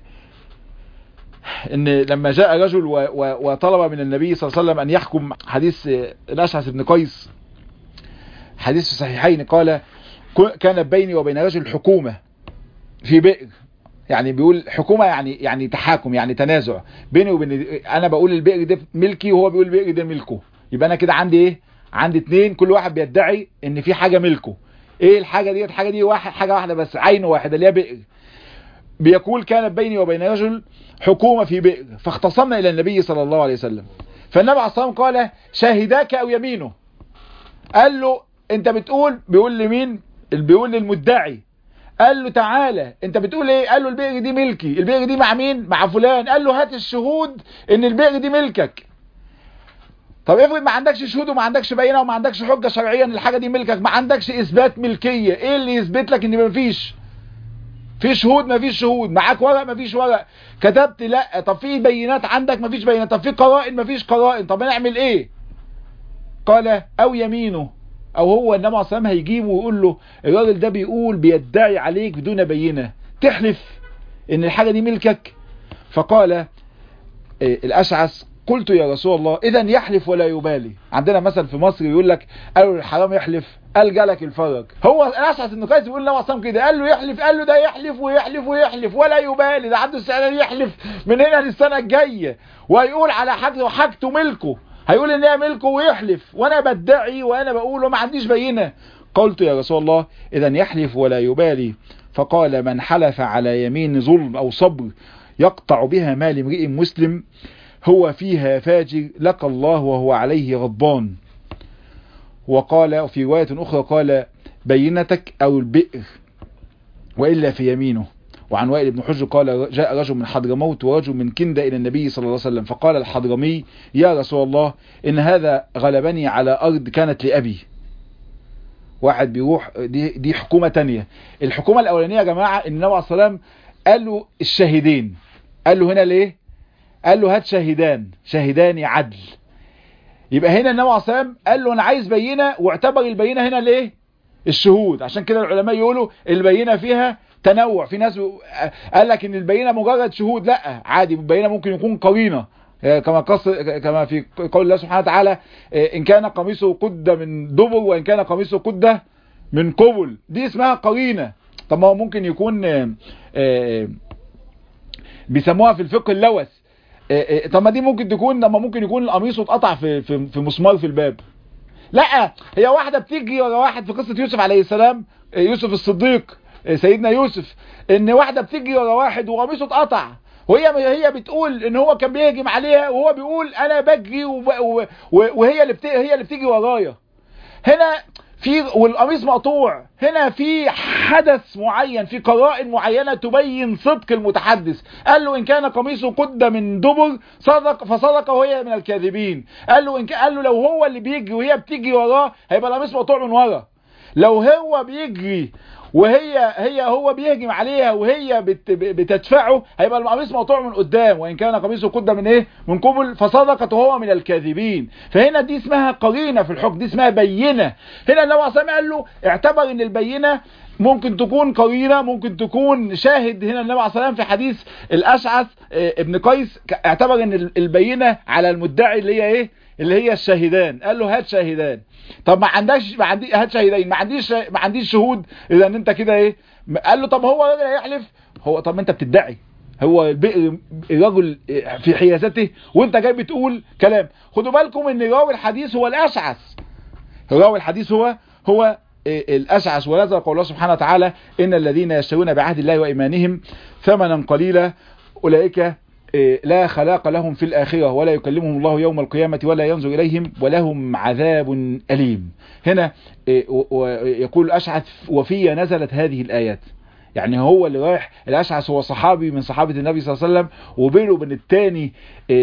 ان لما جاء رجل وطلب من النبي صلى الله عليه وسلم ان يحكم حديث الاشعث بن قيس حديث في الصحيحين قال كان بيني وبين رجل حكومة في بئر يعني بيقول حكومة يعني يعني تحاكم يعني تنازع بيني وبين انا بقول البئر ده ملكي وهو بيقول البئر ده ملكه يبقى انا كده عندي ايه عندي اتنين كل واحد بيدعي ان في حاجة ملكه ايه الحاجة دي الحاجة دي واحد حاجة واحدة بس عين واحدة اللي هي بئر بيقول كانت بيني وبين رجل حكومة في بئر فاختصمنا الى النبي صلى الله عليه وسلم فالنبي عليه الصلاة والسلام قال شاهداك او يمينه قال له انت بتقول بيقول لمين بيقول للمدعي قال له تعالى انت بتقول ايه قال له البئر دي ملكي البئر دي مع مين مع فلان قال له هات الشهود ان البئر دي ملكك طب افرض ما عندكش شهود وما عندكش بينه وما عندكش حجة شرعية ان الحاجة دي ملكك ما عندكش اثبات ملكية ايه اللي يثبت لك ان ما فيش في شهود ما فيش شهود معاك ورق ما فيش ورق كتبت لا طب في بينات عندك ما فيش بينات طب في قرائن ما فيش قرائن طب نعمل ايه قال او يمينه او هو النبي عليه الصلاه هيجيبه ويقول له الراجل ده بيقول بيدعي عليك بدون بينه تحلف ان الحاجه دي ملكك فقال الاشعث قلت يا رسول الله اذا يحلف ولا يبالي عندنا مثلا في مصر يقول لك قالوا الحرام يحلف قال جالك الفرج هو الاشعث بن قيس بيقول النبي عليه كده قال له يحلف قال له ده يحلف ويحلف ويحلف ولا يبالي ده عنده استعداد يحلف من هنا للسنه الجايه ويقول على حاجته وحاجته ملكه هيقول ان هي ملكه ويحلف وانا بدعي وانا بقول وما عنديش بينه قلت يا رسول الله اذا يحلف ولا يبالي فقال من حلف على يمين ظلم او صبر يقطع بها مال امرئ مسلم هو فيها فاجر لقى الله وهو عليه غضبان وقال في رواية أخرى قال بينتك أو البئر وإلا في يمينه وعن وائل بن حجر قال جاء رجل من حضرموت ورجل من كندة إلى النبي صلى الله عليه وسلم فقال الحضرمي يا رسول الله إن هذا غلبني على أرض كانت لأبي واحد بيروح دي, دي حكومة تانية الحكومة الأولانية يا جماعة إن النبي عليه الصلاة والسلام قال له الشاهدين قال له هنا ليه قال له هات شاهدان شاهدان عدل يبقى هنا النبي عليه الصلاة والسلام قال له أنا عايز بينة واعتبر البينة هنا ليه الشهود عشان كده العلماء يقولوا البينة فيها تنوع في ناس قال لك ان البينة مجرد شهود لا عادي البينة ممكن يكون قرينة كما قص كما في قول الله سبحانه وتعالى ان كان قميصه قد من دبر وان كان قميصه قد من قبل دي اسمها قرينة طب ما هو ممكن يكون بيسموها في الفقه اللوث طب ما دي ممكن تكون لما ممكن يكون القميص اتقطع في في في مسمار في الباب لا هي واحدة بتيجي ورا واحد في قصة يوسف عليه السلام يوسف الصديق سيدنا يوسف ان واحدة بتيجي ورا واحد وقميصه اتقطع وهي هي بتقول ان هو كان بيهجم عليها وهو بيقول انا بجري وهي اللي بتيجي هي اللي بتيجي ورايا هنا في والقميص مقطوع هنا في حدث معين في قرائن معينة تبين صدق المتحدث قال له إن كان قميصه قد من دبر صدق فصدق وهي من الكاذبين قال له إن كان قال له لو هو اللي بيجري وهي بتجري وراه هيبقى القميص مقطوع من ورا لو هو بيجري وهي هي هو بيهجم عليها وهي بت بتدفعه هيبقى القميص مقطوع من قدام وان كان قميصه قد من ايه من قبل فصدقت وهو من الكاذبين فهنا دي اسمها قرينه في الحكم دي اسمها بينه هنا النبي عليه قال له اعتبر ان البينه ممكن تكون قرينه ممكن تكون شاهد هنا النبي عليه الصلاه في حديث الاشعث ابن قيس اعتبر ان البينه على المدعي اللي هي ايه اللي هي الشاهدان قال له هات شاهدان طب ما عندكش ما عندي هات شاهدين ما عنديش ما عنديش شهود اذا انت كده ايه قال له طب هو الراجل هيحلف هو طب ما انت بتدعي هو الرجل في حيازته وانت جاي بتقول كلام خدوا بالكم ان راوي الحديث هو الاشعث راوي الحديث هو هو الاشعث ونزل قول الله سبحانه وتعالى ان الذين يشترون بعهد الله وايمانهم ثمنا قليلا اولئك لا خلاق لهم في الآخرة ولا يكلمهم الله يوم القيامة ولا ينظر إليهم ولهم عذاب أليم هنا يقول أشعث وفي نزلت هذه الآيات يعني هو اللي رايح الأشعث هو صحابي من صحابة النبي صلى الله عليه وسلم وبينه وبين التاني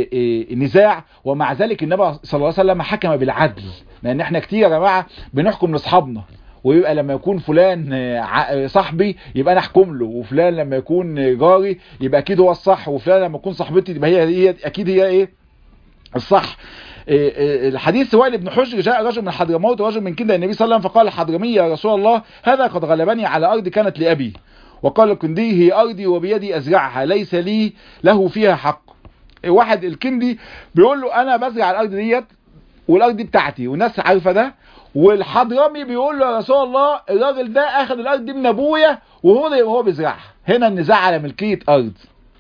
نزاع ومع ذلك النبي صلى الله عليه وسلم حكم بالعدل لأن احنا كتير يا جماعة بنحكم لأصحابنا ويبقى لما يكون فلان صاحبي يبقى انا احكم له وفلان لما يكون جاري يبقى اكيد هو الصح وفلان لما يكون صاحبتي يبقى هي, هي اكيد هي ايه الصح الحديث وائل بن حجر جاء رجل من حضرموت ورجل من كندا النبي صلى الله عليه وسلم فقال الحضرمي يا رسول الله هذا قد غلبني على ارض كانت لابي وقال الكندي هي ارضي وبيدي ازرعها ليس لي له فيها حق واحد الكندي بيقول له انا بزرع الارض ديت والارض دي بتاعتي والناس عارفه ده والحضرمي بيقول له يا رسول الله الراجل ده اخذ الارض دي من ابويا وهو وهو بيزرعها هنا النزاع على ملكيه ارض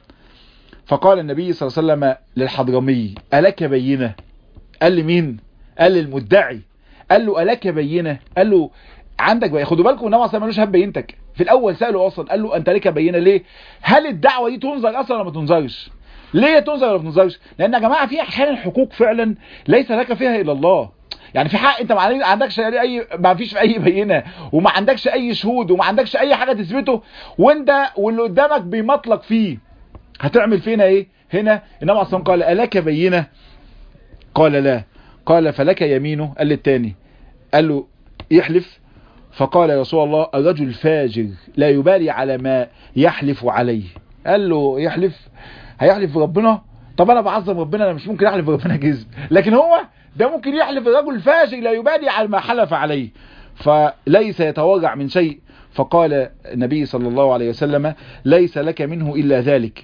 فقال النبي صلى الله عليه وسلم للحضرمي الك بينه قال لي مين قال للمدعي قال له الك بينه قال له عندك بقى خدوا بالكم النبي صلى الله عليه وسلم ملوش بينتك في الاول ساله اصلا قال له انت لك بينه ليه هل الدعوه دي تنظر اصلا ولا ما تنظرش ليه تنظر ولا ما تنظرش لان يا جماعه في احيانا حقوق فعلا ليس لك فيها الا الله يعني في حق انت ما عندكش اي ما فيش اي بينه وما عندكش اي شهود وما عندكش اي حاجه تثبته وانت واللي قدامك بيمطلق فيه هتعمل فينا ايه هنا النبي اصلا قال الك بينه قال لا قال فلك يمينه قال للتاني قال له يحلف فقال يا رسول الله الرجل فاجر لا يبالي على ما يحلف عليه قال له يحلف هيحلف ربنا طب انا بعظم ربنا انا مش ممكن احلف ربنا كذب لكن هو ده ممكن يحلف الرجل فاجر لا يبالي على ما حلف عليه فليس يتورع من شيء فقال النبي صلى الله عليه وسلم ليس لك منه إلا ذلك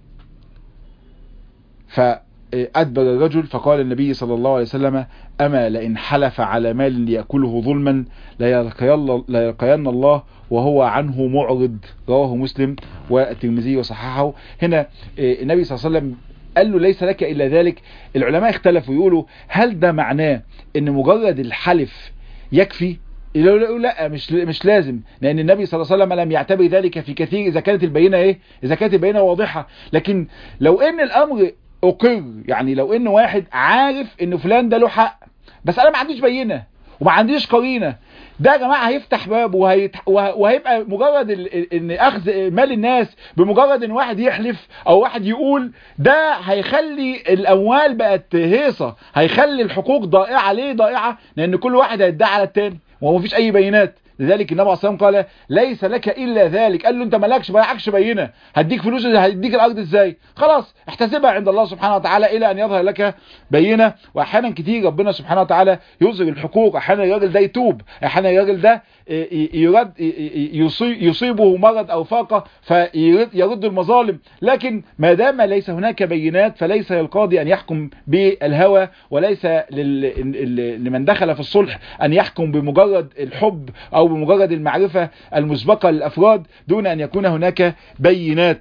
فأدبر الرجل فقال النبي صلى الله عليه وسلم أما لئن حلف على مال ليأكله ظلما ليلقين الله وهو عنه معرض رواه مسلم والترمذي وصححه هنا النبي صلى الله عليه وسلم قال له ليس لك إلا ذلك العلماء اختلفوا يقولوا هل ده معناه ان مجرد الحلف يكفي يقولوا لا مش مش لازم لان النبي صلى الله عليه وسلم لم يعتبر ذلك في كثير اذا كانت البينه ايه اذا كانت البينه واضحه لكن لو ان الامر اقر يعني لو ان واحد عارف ان فلان ده له حق بس انا ما عنديش بينه وما عنديش قرينه ده يا جماعه هيفتح باب وهيت... وهيبقى مجرد ال... ان اخذ مال الناس بمجرد ان واحد يحلف او واحد يقول ده هيخلي الاموال بقت هيصه هيخلي الحقوق ضائعه ليه ضائعه لان كل واحد هيدعي على التاني وهو مفيش اي بينات لذلك النبي عليه الصلاه والسلام قال ليس لك الا ذلك قال له انت مالكش معكش بينه هديك فلوس هديك الارض ازاي خلاص احتسبها عند الله سبحانه وتعالى الى ان يظهر لك بينه واحيانا كتير ربنا سبحانه وتعالى يظهر الحقوق احيانا الراجل ده يتوب احيانا الراجل ده يرد يصيبه مرض او فاقه فيرد المظالم لكن ما دام ليس هناك بينات فليس للقاضي ان يحكم بالهوى وليس لمن دخل في الصلح ان يحكم بمجرد الحب او بمجرد المعرفة المسبقة للأفراد دون أن يكون هناك بينات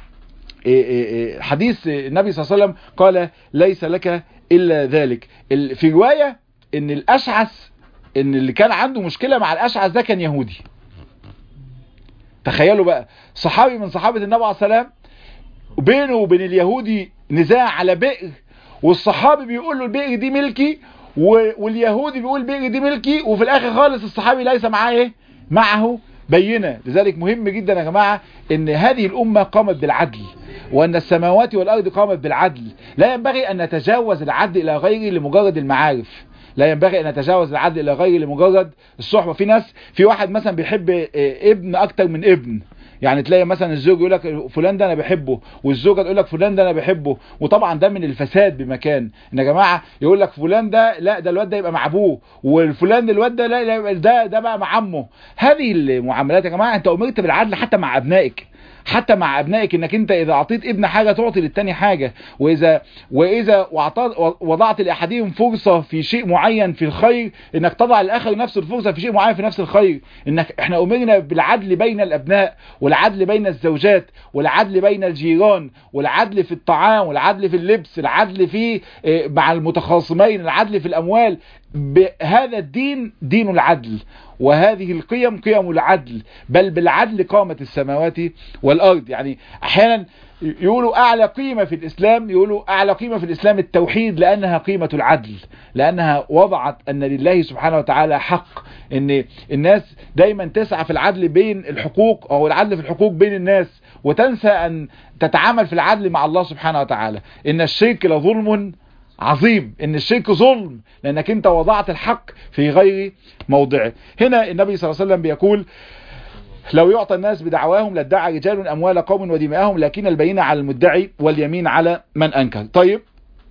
حديث النبي صلى الله عليه وسلم قال ليس لك إلا ذلك في رواية ان الأشعث ان اللي كان عنده مشكلة مع الأشعث ده كان يهودي تخيلوا بقى صحابي من صحابة النبي عليه السلام بينه وبين اليهودي نزاع على بئر والصحابي بيقول له البئر دي ملكي و- واليهودي بيقول البئر دي ملكي وفي الاخر خالص الصحابي ليس معاه ايه معه بينة لذلك مهم جدا يا جماعة ان هذه الامة قامت بالعدل وان السماوات والارض قامت بالعدل لا ينبغي ان نتجاوز العدل الى غيره لمجرد المعارف لا ينبغي ان نتجاوز العدل الى غيره لمجرد الصحبة في ناس في واحد مثلا بيحب آه، ابن اكتر من ابن يعني تلاقي مثلا الزوج يقول لك فلان ده انا بحبه والزوجه تقول لك فلان ده انا بحبه وطبعا ده من الفساد بمكان ان يا جماعه يقول لك فلان ده لا ده الواد ده يبقى مع ابوه والفلان الواد ده لا لا، ده ده بقى مع عمه هذه المعاملات يا جماعه انت امرت بالعدل حتى مع ابنائك حتى مع ابنائك انك انت اذا اعطيت ابن حاجه تعطي للتاني حاجه واذا واذا وعطت- وضعت لاحدهم فرصه في شيء معين في الخير انك تضع للاخر نفس الفرصه في شيء معين في نفس الخير انك احنا امرنا بالعدل بين الابناء والعدل بين الزوجات والعدل بين الجيران والعدل في الطعام والعدل في اللبس العدل في اه، مع المتخاصمين العدل في الاموال بهذا الدين دين العدل وهذه القيم قيم العدل بل بالعدل قامت السماوات والأرض يعني أحيانا يقولوا أعلى قيمة في الإسلام يقولوا أعلى قيمة في الإسلام التوحيد لأنها قيمة العدل لأنها وضعت أن لله سبحانه وتعالى حق أن الناس دايما تسعى في العدل بين الحقوق أو العدل في الحقوق بين الناس وتنسى أن تتعامل في العدل مع الله سبحانه وتعالى إن الشرك لظلم عظيم ان الشرك ظلم لانك انت وضعت الحق في غير موضعه هنا النبي صلى الله عليه وسلم بيقول لو يعطى الناس بدعواهم لادعى رجال اموال قوم ودماءهم لكن البينة على المدعي واليمين على من انكر طيب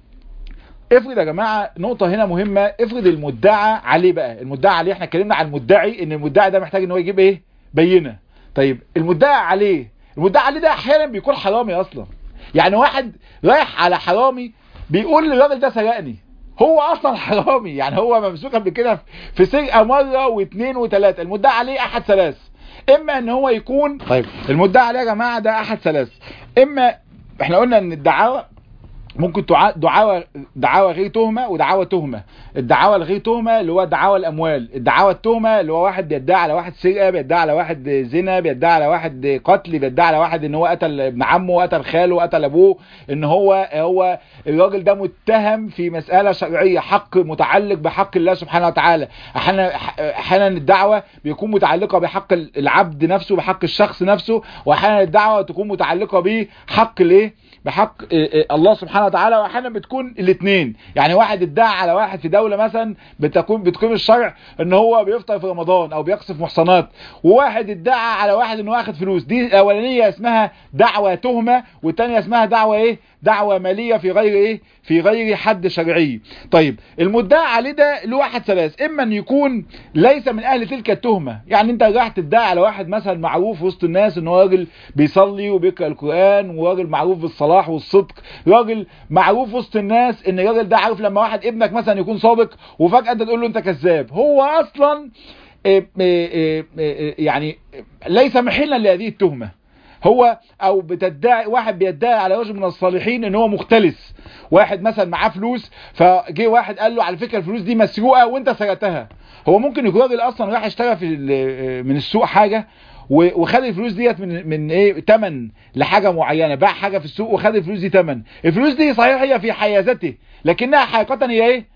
افرض يا جماعة نقطة هنا مهمة افرض المدعى عليه بقى المدعى عليه احنا اتكلمنا عن المدعي ان المدعي ده محتاج ان هو يجيب ايه بينة طيب المدعى عليه المدعى عليه ده احيانا بيكون حرامي اصلا يعني واحد رايح على حرامي بيقول للراجل ده سرقني هو اصلا حرامي يعني هو ممسوك قبل كده في سرقه مره واثنين وثلاثه المدعى عليه احد ثلاث اما ان هو يكون طيب المدعى عليه يا جماعه ده احد ثلاث اما احنا قلنا ان الدعاوى ممكن تع- دعاوى دعاوى غير تهمه ودعاوى تهمه الدعاوى الغير تهمه اللي هو دعاوى الاموال الدعاوى التهمه اللي هو واحد بيدعي على واحد سرقه بيدعي على واحد زنا بيدعي على واحد قتل بيدعي على واحد ان هو قتل ابن عمه قتل خاله قتل ابوه ان هو هو الراجل ده متهم في مساله شرعيه حق متعلق بحق الله سبحانه وتعالى احيانا احيانا الدعوه بيكون متعلقه بحق العبد نفسه بحق الشخص نفسه واحيانا الدعوه تكون متعلقه بحق الايه بحق إيه إيه الله سبحانه وتعالى واحيانا بتكون الاثنين يعني واحد ادعى على واحد في دولة مثلا بتكون بتقيم الشرع ان هو بيفطر في رمضان او بيقصف محصنات وواحد ادعى على واحد انه واخد فلوس دي الاولانيه اسمها دعوة تهمة والثانيه اسمها دعوة ايه دعوة مالية في غير ايه في غير حد شرعي طيب المدعى عليه ده له واحد ثلاث اما ان يكون ليس من اهل تلك التهمة يعني انت رايح تدعي على واحد مثلا معروف وسط الناس ان هو راجل بيصلي وبيقرا القران وراجل معروف بالصلاح والصدق راجل معروف وسط الناس ان الراجل ده عارف لما واحد ابنك مثلا يكون صادق وفجأة انت تقول له انت كذاب هو اصلا إيه إيه إيه إيه يعني ليس محلا لهذه التهمة هو او بتدعي واحد بيدعي على رجل من الصالحين ان هو مختلس واحد مثلا معاه فلوس فجه واحد قال له على فكره الفلوس دي مسروقه وانت سرقتها هو ممكن يكون راجل اصلا راح اشترى في ال- من السوق حاجه و- وخد الفلوس ديت من من ايه تمن لحاجه معينه باع حاجه في السوق وخد الفلوس دي تمن الفلوس دي صحيح هي في حيازته لكنها حقيقه هي ايه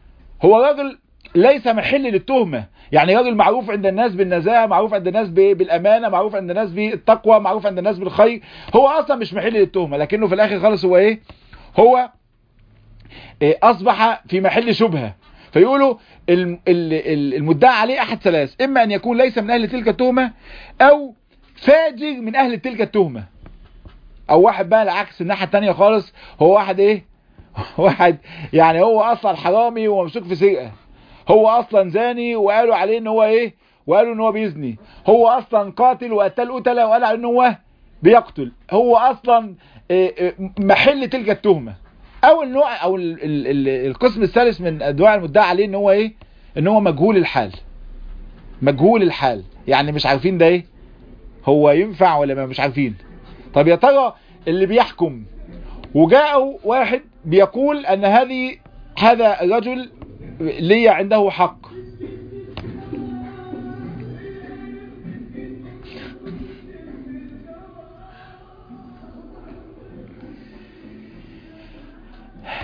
هو راجل ليس محل للتهمة يعني راجل معروف عند الناس بالنزاهة معروف عند الناس ب- بالأمانة معروف عند الناس بالتقوى معروف عند الناس بالخير هو أصلا مش محل للتهمة لكنه في الآخر خالص هو إيه هو إيه أصبح في محل شبهة فيقولوا الم- ال- ال- المدعى عليه أحد ثلاث إما أن يكون ليس من أهل تلك التهمة أو فاجر من أهل تلك التهمة أو واحد بقى العكس الناحية التانية خالص هو واحد إيه واحد يعني هو أصلا حرامي وممسوك في سرقة هو اصلا زاني وقالوا عليه ان هو ايه وقالوا ان هو بيزني هو اصلا قاتل وقتل قتله وقال عليه ان هو بيقتل هو اصلا إيه إيه محل تلك التهمة او النوع او ال ال ال القسم الثالث من ادواع المدعى عليه ان هو ايه ان هو مجهول الحال مجهول الحال يعني مش عارفين ده ايه هو ينفع ولا ما مش عارفين طب يا ترى اللي بيحكم وجاءوا واحد بيقول ان هذه هذا الرجل لي عنده حق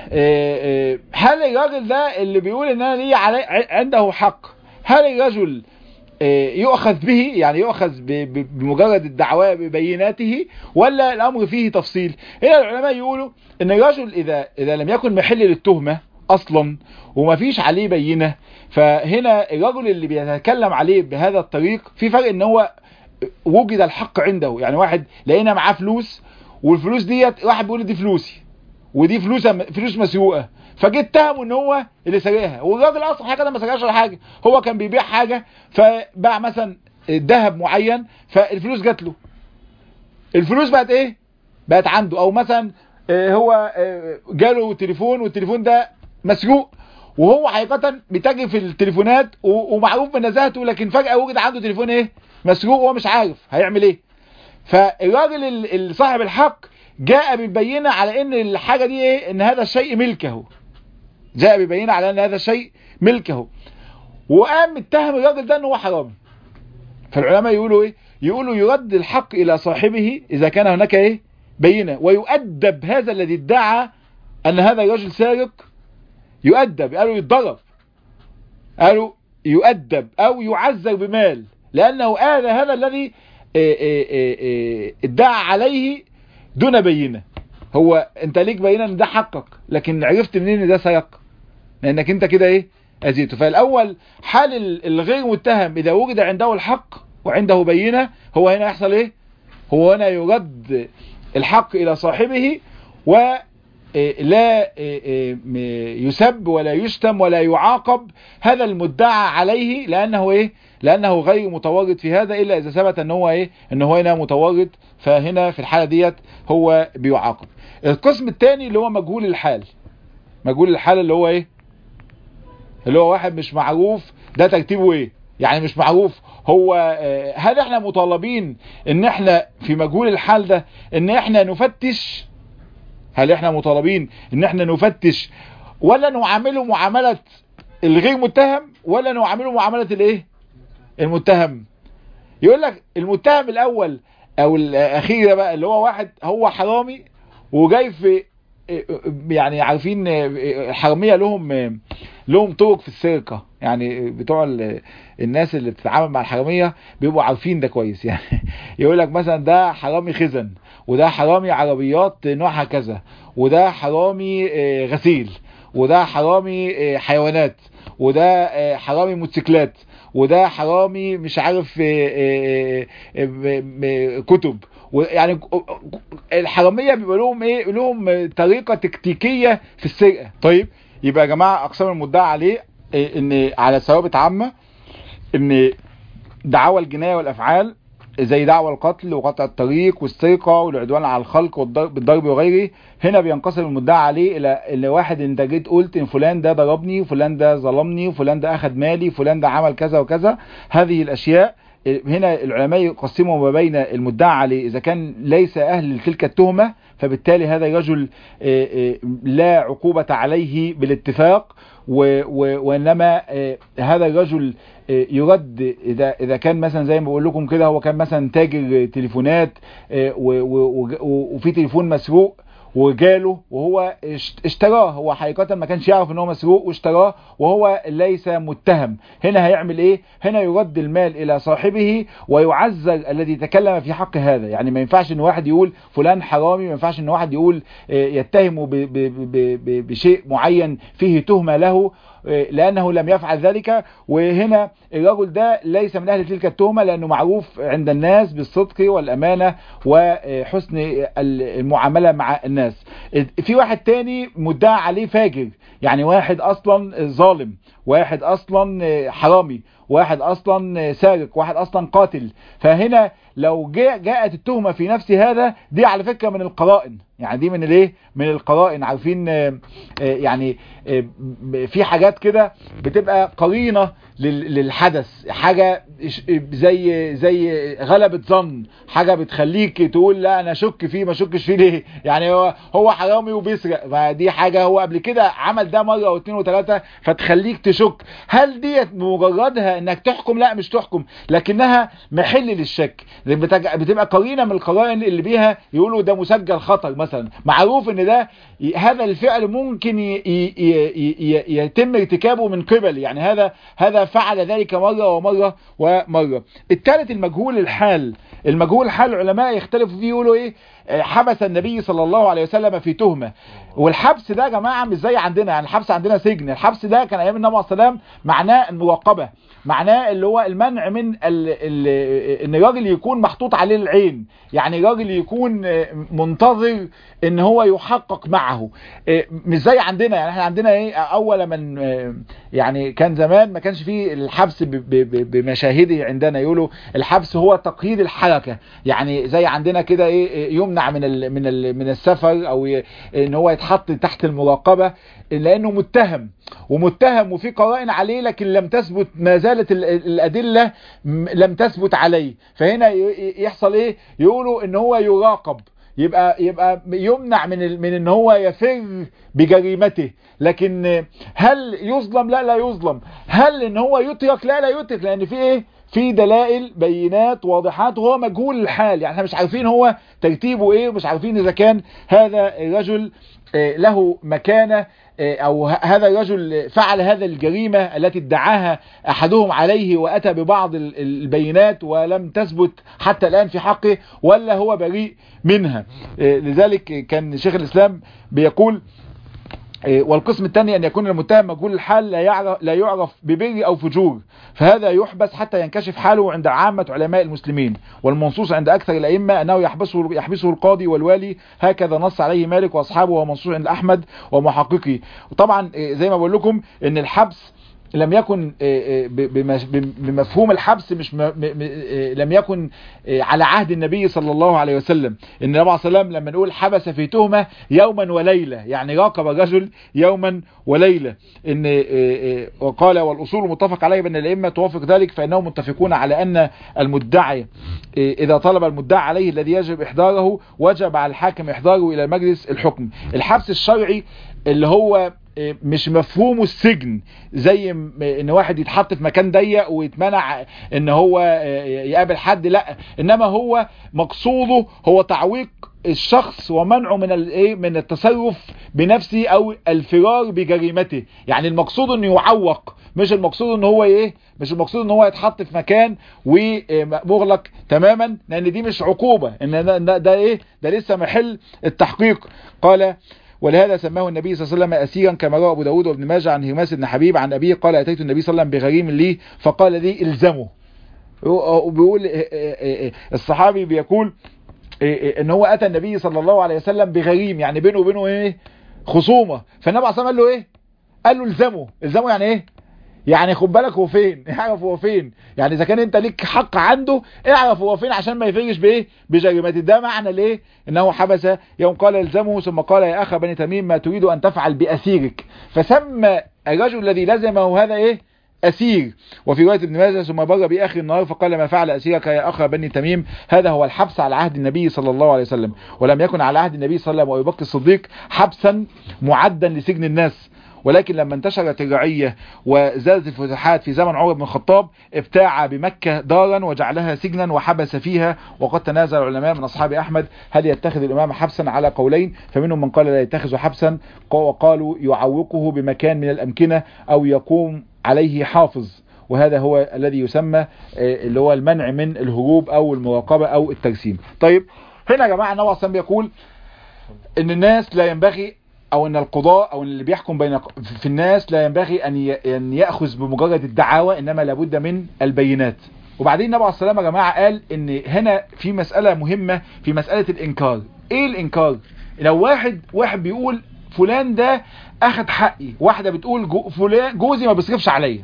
هل الراجل ده اللي بيقول ان انا ليه علي عنده حق هل الرجل يؤخذ به يعني يؤخذ بمجرد الدعوة ببيناته ولا الامر فيه تفصيل هنا العلماء يقولوا ان الرجل اذا اذا لم يكن محل للتهمة اصلا وما فيش عليه بينة فهنا الرجل اللي بيتكلم عليه بهذا الطريق في فرق ان هو وجد الحق عنده يعني واحد لقينا معاه فلوس والفلوس ديت واحد بيقول دي فلوسي ودي فلوس فلوس مسروقه فجيت اتهموا ان هو اللي سرقها والراجل اصلا حاجه ده ما سرقش ولا حاجه هو كان بيبيع حاجه فباع مثلا ذهب معين فالفلوس جات له الفلوس بقت ايه بقت عنده او مثلا هو جاله تليفون والتليفون ده مسروق وهو حقيقة بيتاجر في التليفونات ومعروف بنزاهته لكن فجأة وجد عنده تليفون ايه مسروق وهو مش عارف هيعمل ايه فالراجل صاحب الحق جاء بالبينة على ان الحاجة دي ايه ان هذا الشيء ملكه جاء ببينة على ان هذا الشيء ملكه وقام اتهم الراجل ده ان هو حرامي فالعلماء يقولوا ايه يقولوا يرد الحق الى صاحبه اذا كان هناك ايه بينة ويؤدب هذا الذي ادعى ان هذا الرجل سارق يؤدب قالوا يتضرب قالوا يؤدب او يعذر بمال لانه آذى هذا الذي ادعى عليه دون بينة هو انت ليك بينة ان ده حقك لكن عرفت منين ان ده سرق لانك انت كده ايه اذيته فالاول حال الغير متهم اذا وجد عنده الحق وعنده بينة هو هنا يحصل ايه هو هنا يرد الحق الى صاحبه و لا يسب ولا يشتم ولا يعاقب هذا المدعى عليه لانه ايه لانه غير متورط في هذا الا اذا ثبت ان هو ايه ان هو هنا متورط فهنا في الحالة ديت هو بيعاقب القسم الثاني اللي هو مجهول الحال مجهول الحال اللي هو ايه اللي هو واحد مش معروف ده ترتيبه ايه يعني مش معروف هو هل احنا مطالبين ان احنا في مجهول الحال ده ان احنا نفتش هل احنا مطالبين ان احنا نفتش ولا نعامله معاملة الغير متهم ولا نعامله معاملة الايه المتهم يقول لك المتهم الاول او الاخير بقى اللي هو واحد هو حرامي وجاي في يعني عارفين الحراميه لهم لهم طرق في السرقه يعني بتوع الناس اللي بتتعامل مع الحراميه بيبقوا عارفين ده كويس يعني يقول لك مثلا ده حرامي خزن وده حرامي عربيات نوعها كذا وده حرامي غسيل وده حرامي حيوانات وده حرامي موتوسيكلات وده حرامي مش عارف كتب يعني الحراميه بيبقى لهم ايه لهم طريقه تكتيكيه في السرقه طيب يبقى يا جماعه اقسام المدعى عليه إيه ان على ثوابت عامه ان دعاوى الجنايه والافعال زي دعوى القتل وقطع الطريق والسرقه والعدوان على الخلق والضرب وغيره هنا بينقسم المدعى عليه الى ان واحد انت جيت قلت ان فلان ده ضربني وفلان ده ظلمني وفلان ده اخذ مالي وفلان ده عمل كذا وكذا هذه الاشياء هنا العلماء يقسموا ما بين المدعى عليه اذا كان ليس اهل لتلك التهمه فبالتالي هذا الرجل لا عقوبة عليه بالاتفاق وانما هذا الرجل يرد اذا اذا كان مثلا زي ما بقول لكم كده هو كان مثلا تاجر تليفونات وفي تليفون مسروق وجاله وهو اشتراه هو حقيقة ما كانش يعرف ان هو مسروق واشتراه وهو ليس متهم هنا هيعمل ايه هنا يرد المال الى صاحبه ويعزر الذي تكلم في حق هذا يعني ما ينفعش ان واحد يقول فلان حرامي ما ينفعش ان واحد يقول يتهمه بشيء معين فيه تهمة له لأنه لم يفعل ذلك وهنا الرجل ده ليس من أهل تلك التهمة لأنه معروف عند الناس بالصدق والأمانة وحسن المعاملة مع الناس في واحد تاني مدعى عليه فاجر يعني واحد أصلا ظالم واحد أصلا حرامي واحد أصلا سارق واحد أصلا قاتل فهنا لو جاءت التهمة في نفس هذا دي على فكرة من القرائن يعني دي من الايه من القرائن عارفين يعني في حاجات كده بتبقى قرينة للحدث حاجة زي زي غلبة ظن حاجة بتخليك تقول لا انا اشك فيه ما اشكش فيه ليه يعني هو هو حرامي وبيسرق فدي حاجة هو قبل كده عمل ده مرة واثنين وثلاثة فتخليك تشك هل ديت بمجردها على انك تحكم لا مش تحكم لكنها محل للشك بتبقى قرينه من القرائن اللي بيها يقولوا ده مسجل خطر مثلا معروف ان ده هذا الفعل ممكن يتم ارتكابه من قبل يعني هذا هذا فعل ذلك مره ومره ومره الثالث المجهول الحال المجهول الحال العلماء يختلفوا فيه يقولوا ايه حبس النبي صلى الله عليه وسلم في تهمة والحبس ده يا جماعة مش زي عندنا يعني الحبس عندنا سجن الحبس ده كان ايام النبي عليه السلام معناه المراقبة معناه اللي هو المنع من ال ال ان الراجل يكون محطوط عليه العين يعني راجل يكون منتظر ان هو يحقق معه مش زي عندنا يعني احنا عندنا ايه اول من يعني كان زمان ما كانش فيه الحبس بمشاهده عندنا يقولوا الحبس هو تقييد الحركة يعني زي عندنا كده ايه يمنع من ال من ال من السفر او ان هو يتحط تحت المراقبة لانه متهم ومتهم وفي قرائن عليه لكن لم تثبت ما زالت الادلة لم تثبت عليه فهنا يحصل ايه يقولوا ان هو يراقب يبقى يبقى يمنع من من ان هو يفر بجريمته لكن هل يظلم لا لا يظلم هل ان هو يترك لا لا يترك لان في ايه في دلائل بينات واضحات وهو مجهول الحال يعني احنا مش عارفين هو ترتيبه ايه ومش عارفين اذا كان هذا الرجل له مكانه او هذا الرجل فعل هذا الجريمة التي ادعاها احدهم عليه واتى ببعض البينات ولم تثبت حتى الان في حقه ولا هو بريء منها لذلك كان شيخ الاسلام بيقول والقسم الثاني أن يكون المتهم مجهول الحال لا يعرف, لا يعرف ببر أو فجور فهذا يحبس حتى ينكشف حاله عند عامة علماء المسلمين والمنصوص عند أكثر الأئمة أنه يحبسه, يحبسه القاضي والوالي هكذا نص عليه مالك وأصحابه ومنصوص عند أحمد ومحققي وطبعا زي ما بقول لكم أن الحبس لم يكن بمفهوم الحبس مش لم يكن على عهد النبي صلى الله عليه وسلم ان النبي عليه وسلم لما نقول حبس في تهمة يوما وليلة يعني راقب الرجل يوما وليلة ان وقال والاصول متفق عليه بان الائمه توافق ذلك فانهم متفقون على ان المدعي اذا طلب المدعي عليه الذي يجب احضاره وجب على الحاكم احضاره الى مجلس الحكم الحبس الشرعي اللي هو مش مفهومه السجن زي ان واحد يتحط في مكان ضيق ويتمنع ان هو يقابل حد لا انما هو مقصوده هو تعويق الشخص ومنعه من الايه من التصرف بنفسه او الفرار بجريمته يعني المقصود انه يعوق مش المقصود ان هو ايه مش المقصود ان هو يتحط في مكان ومغلق تماما لان دي مش عقوبة ان ده, ده ايه ده لسه محل التحقيق قال ولهذا سماه النبي صلى الله عليه وسلم أسيرا كما روى أبو داود وابن ماجه عن هرماس بن حبيب عن أبيه قال أتيت النبي صلى الله عليه وسلم بغريم لي فقال لي الزمه وبيقول الصحابي بيقول ان هو أتى النبي صلى الله عليه وسلم بغريم يعني بينه وبينه ايه خصومة فالنبي عليه الصلاة قال له ايه قال له الزمه الزمه يعني ايه يعني خد بالك هو فين اعرف هو فين يعني اذا كان انت ليك حق عنده اعرف هو فين عشان ما يفرش بايه بجريمته ده معنى ليه انه حبس يوم قال الزمه ثم قال يا اخ بني تميم ما تريد ان تفعل باسيرك فسمى الرجل الذي لزمه هذا ايه أسير وفي رواية ابن ماجه ثم بر بآخر النهار فقال ما فعل أسيرك يا أخ بني تميم هذا هو الحبس على عهد النبي صلى الله عليه وسلم ولم يكن على عهد النبي صلى الله عليه وسلم وأبي بكر الصديق حبسا معدا لسجن الناس ولكن لما انتشرت الرعية وزادت الفتوحات في زمن عمر بن الخطاب ابتاع بمكة دارا وجعلها سجنا وحبس فيها وقد تنازل العلماء من أصحاب أحمد هل يتخذ الإمام حبسا على قولين فمنهم من قال لا يتخذ حبسا وقالوا يعوقه بمكان من الأمكنة أو يقوم عليه حافظ وهذا هو الذي يسمى اللي هو المنع من الهروب أو المراقبة أو التجسيم طيب هنا يا جماعة نوع سام بيقول ان الناس لا ينبغي او ان القضاء او اللي بيحكم بين في الناس لا ينبغي ان ان ياخذ بمجرد الدعاوى انما لابد من البينات وبعدين النبي عليه الصلاه والسلام يا جماعه قال ان هنا في مساله مهمه في مساله الانكار ايه الانكار لو واحد واحد بيقول فلان ده اخد حقي واحده بتقول جو فلان جوزي ما بيصرفش عليا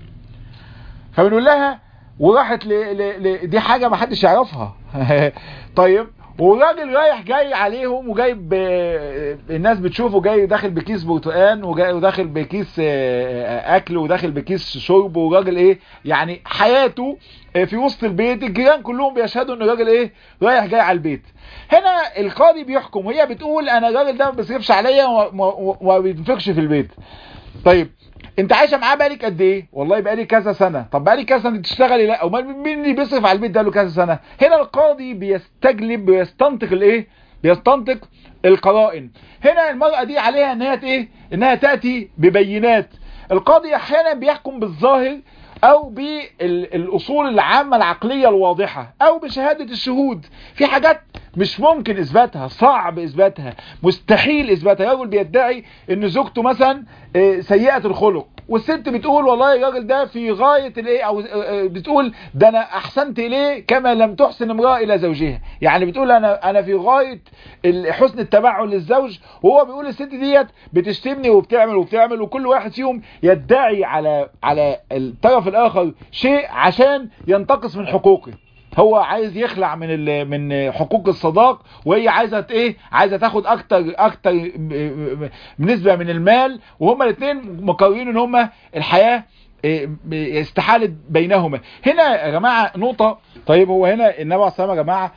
فبنقول لها وراحت ل... ل... ل... دي حاجه ما حدش يعرفها طيب وراجل رايح جاي عليهم وجايب الناس بتشوفه جاي داخل بكيس برتقان وجاي وداخل بكيس اكل وداخل بكيس شرب وراجل ايه يعني حياته في وسط البيت الجيران كلهم بيشهدوا ان الراجل ايه رايح جاي على البيت هنا القاضي بيحكم وهي بتقول انا الراجل ده ما بيصرفش عليا وما بينفقش في البيت طيب انت عايشه معاه بقالك قد ايه والله بقالي كذا سنه طب بقالي كذا سنه تشتغلي لا امال مين اللي بيصرف على البيت ده له كذا سنه هنا القاضي بيستجلب بيستنطق الايه بيستنطق القرائن هنا المرأة دي عليها انها ايه انها تأتي ببينات القاضي احيانا بيحكم بالظاهر او بالاصول العامة العقلية الواضحة او بشهادة الشهود في حاجات مش ممكن اثباتها صعب اثباتها مستحيل اثباتها رجل بيدعي ان زوجته مثلا سيئة الخلق والست بتقول والله الراجل ده في غاية الايه او بتقول ده انا احسنت اليه كما لم تحسن امرأة الى زوجها يعني بتقول انا انا في غاية حسن التبعل للزوج وهو بيقول الست ديت بتشتمني وبتعمل وبتعمل وكل واحد فيهم يدعي على على الطرف الاخر شيء عشان ينتقص من حقوقه هو عايز يخلع من من حقوق الصداق وهي عايزه ايه عايزه تاخد اكتر اكتر نسبه من المال وهما الاثنين مقررين ان هما الحياه استحالت بينهما هنا يا جماعه نقطه طيب هو هنا النبي عليه الصلاه والسلام يا جماعه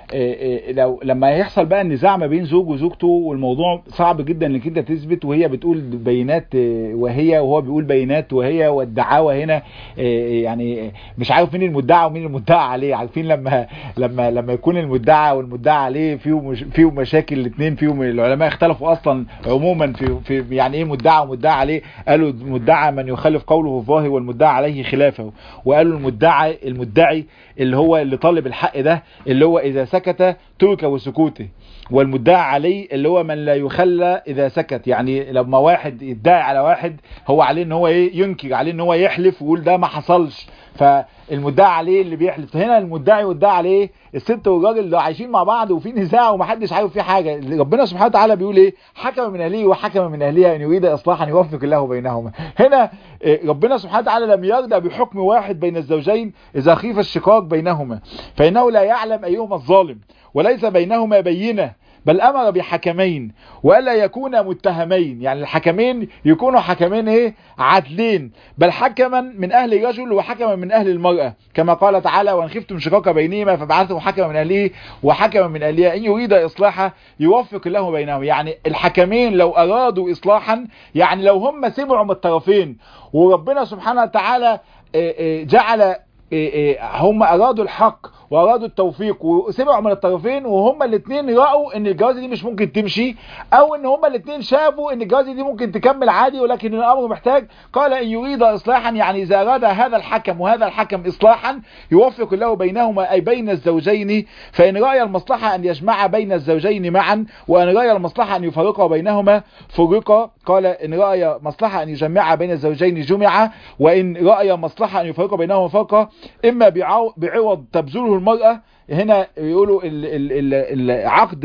لو لما يحصل بقى النزاع ما بين زوج وزوجته والموضوع صعب جدا انك انت تثبت وهي بتقول بينات وهي وهو بيقول بينات وهي والدعاوى هنا يعني مش عارف مين المدعى ومين المدعى عليه عارفين لما لما لما يكون المدعى والمدعى عليه فيهم فيهم مشاكل الاثنين فيهم العلماء اختلفوا اصلا عموما في في يعني ايه مدعى ومدعى عليه قالوا المدعى من يخالف قوله الظاهر والمدعى عليه خلافه وقالوا المدعى المدعي اللي هو اللي طالب الحق ده اللي هو اذا سكت ترك وسكوته والمدعى عليه اللي هو من لا يخلى اذا سكت يعني لما واحد يدعي على واحد هو عليه ان هو ايه ينكر عليه ان هو يحلف ويقول ده ما حصلش فالمدعي عليه اللي بيحلف هنا المدعي والدعي عليه الست والراجل اللي عايشين مع بعض وفي نزاع ومحدش عارف فيه حاجه ربنا سبحانه وتعالى بيقول ايه حكم من اهله وحكم من اهلها ان يريد اصلاحا يوفق الله بينهما هنا ربنا سبحانه وتعالى لم يرضى بحكم واحد بين الزوجين اذا خيف الشقاق بينهما فانه لا يعلم ايهما الظالم وليس بينهما بينه بل امر بحكمين والا يكون متهمين يعني الحكمين يكونوا حكمين ايه عدلين بل حكما من اهل الرجل وحكما من اهل المرأة كما قال تعالى وان خفتم شقاق بينهما فبعثوا حكما من اهله وحكما من اهلها ان يريد اصلاحا يوفق الله بينهم يعني الحكمين لو ارادوا اصلاحا يعني لو هم سمعوا من الطرفين وربنا سبحانه وتعالى جعل هم ارادوا الحق وارادوا التوفيق وسمعوا من الطرفين وهما الاثنين رأوا ان الجوازه دي مش ممكن تمشي او ان هما الاثنين شافوا ان الجوازه دي ممكن تكمل عادي ولكن الامر محتاج قال ان يريد اصلاحا يعني اذا اراد هذا الحكم وهذا الحكم اصلاحا يوفق الله بينهما اي بين الزوجين فان رأى المصلحة ان يجمع بين الزوجين معا وان رأى المصلحة ان يفرق بينهما فرق قال ان رأى مصلحة ان يجمع بين الزوجين جمع وان رأى مصلحة ان يفرق بينهما فرق اما بعوض تبذله المرأة هنا يقولوا العقد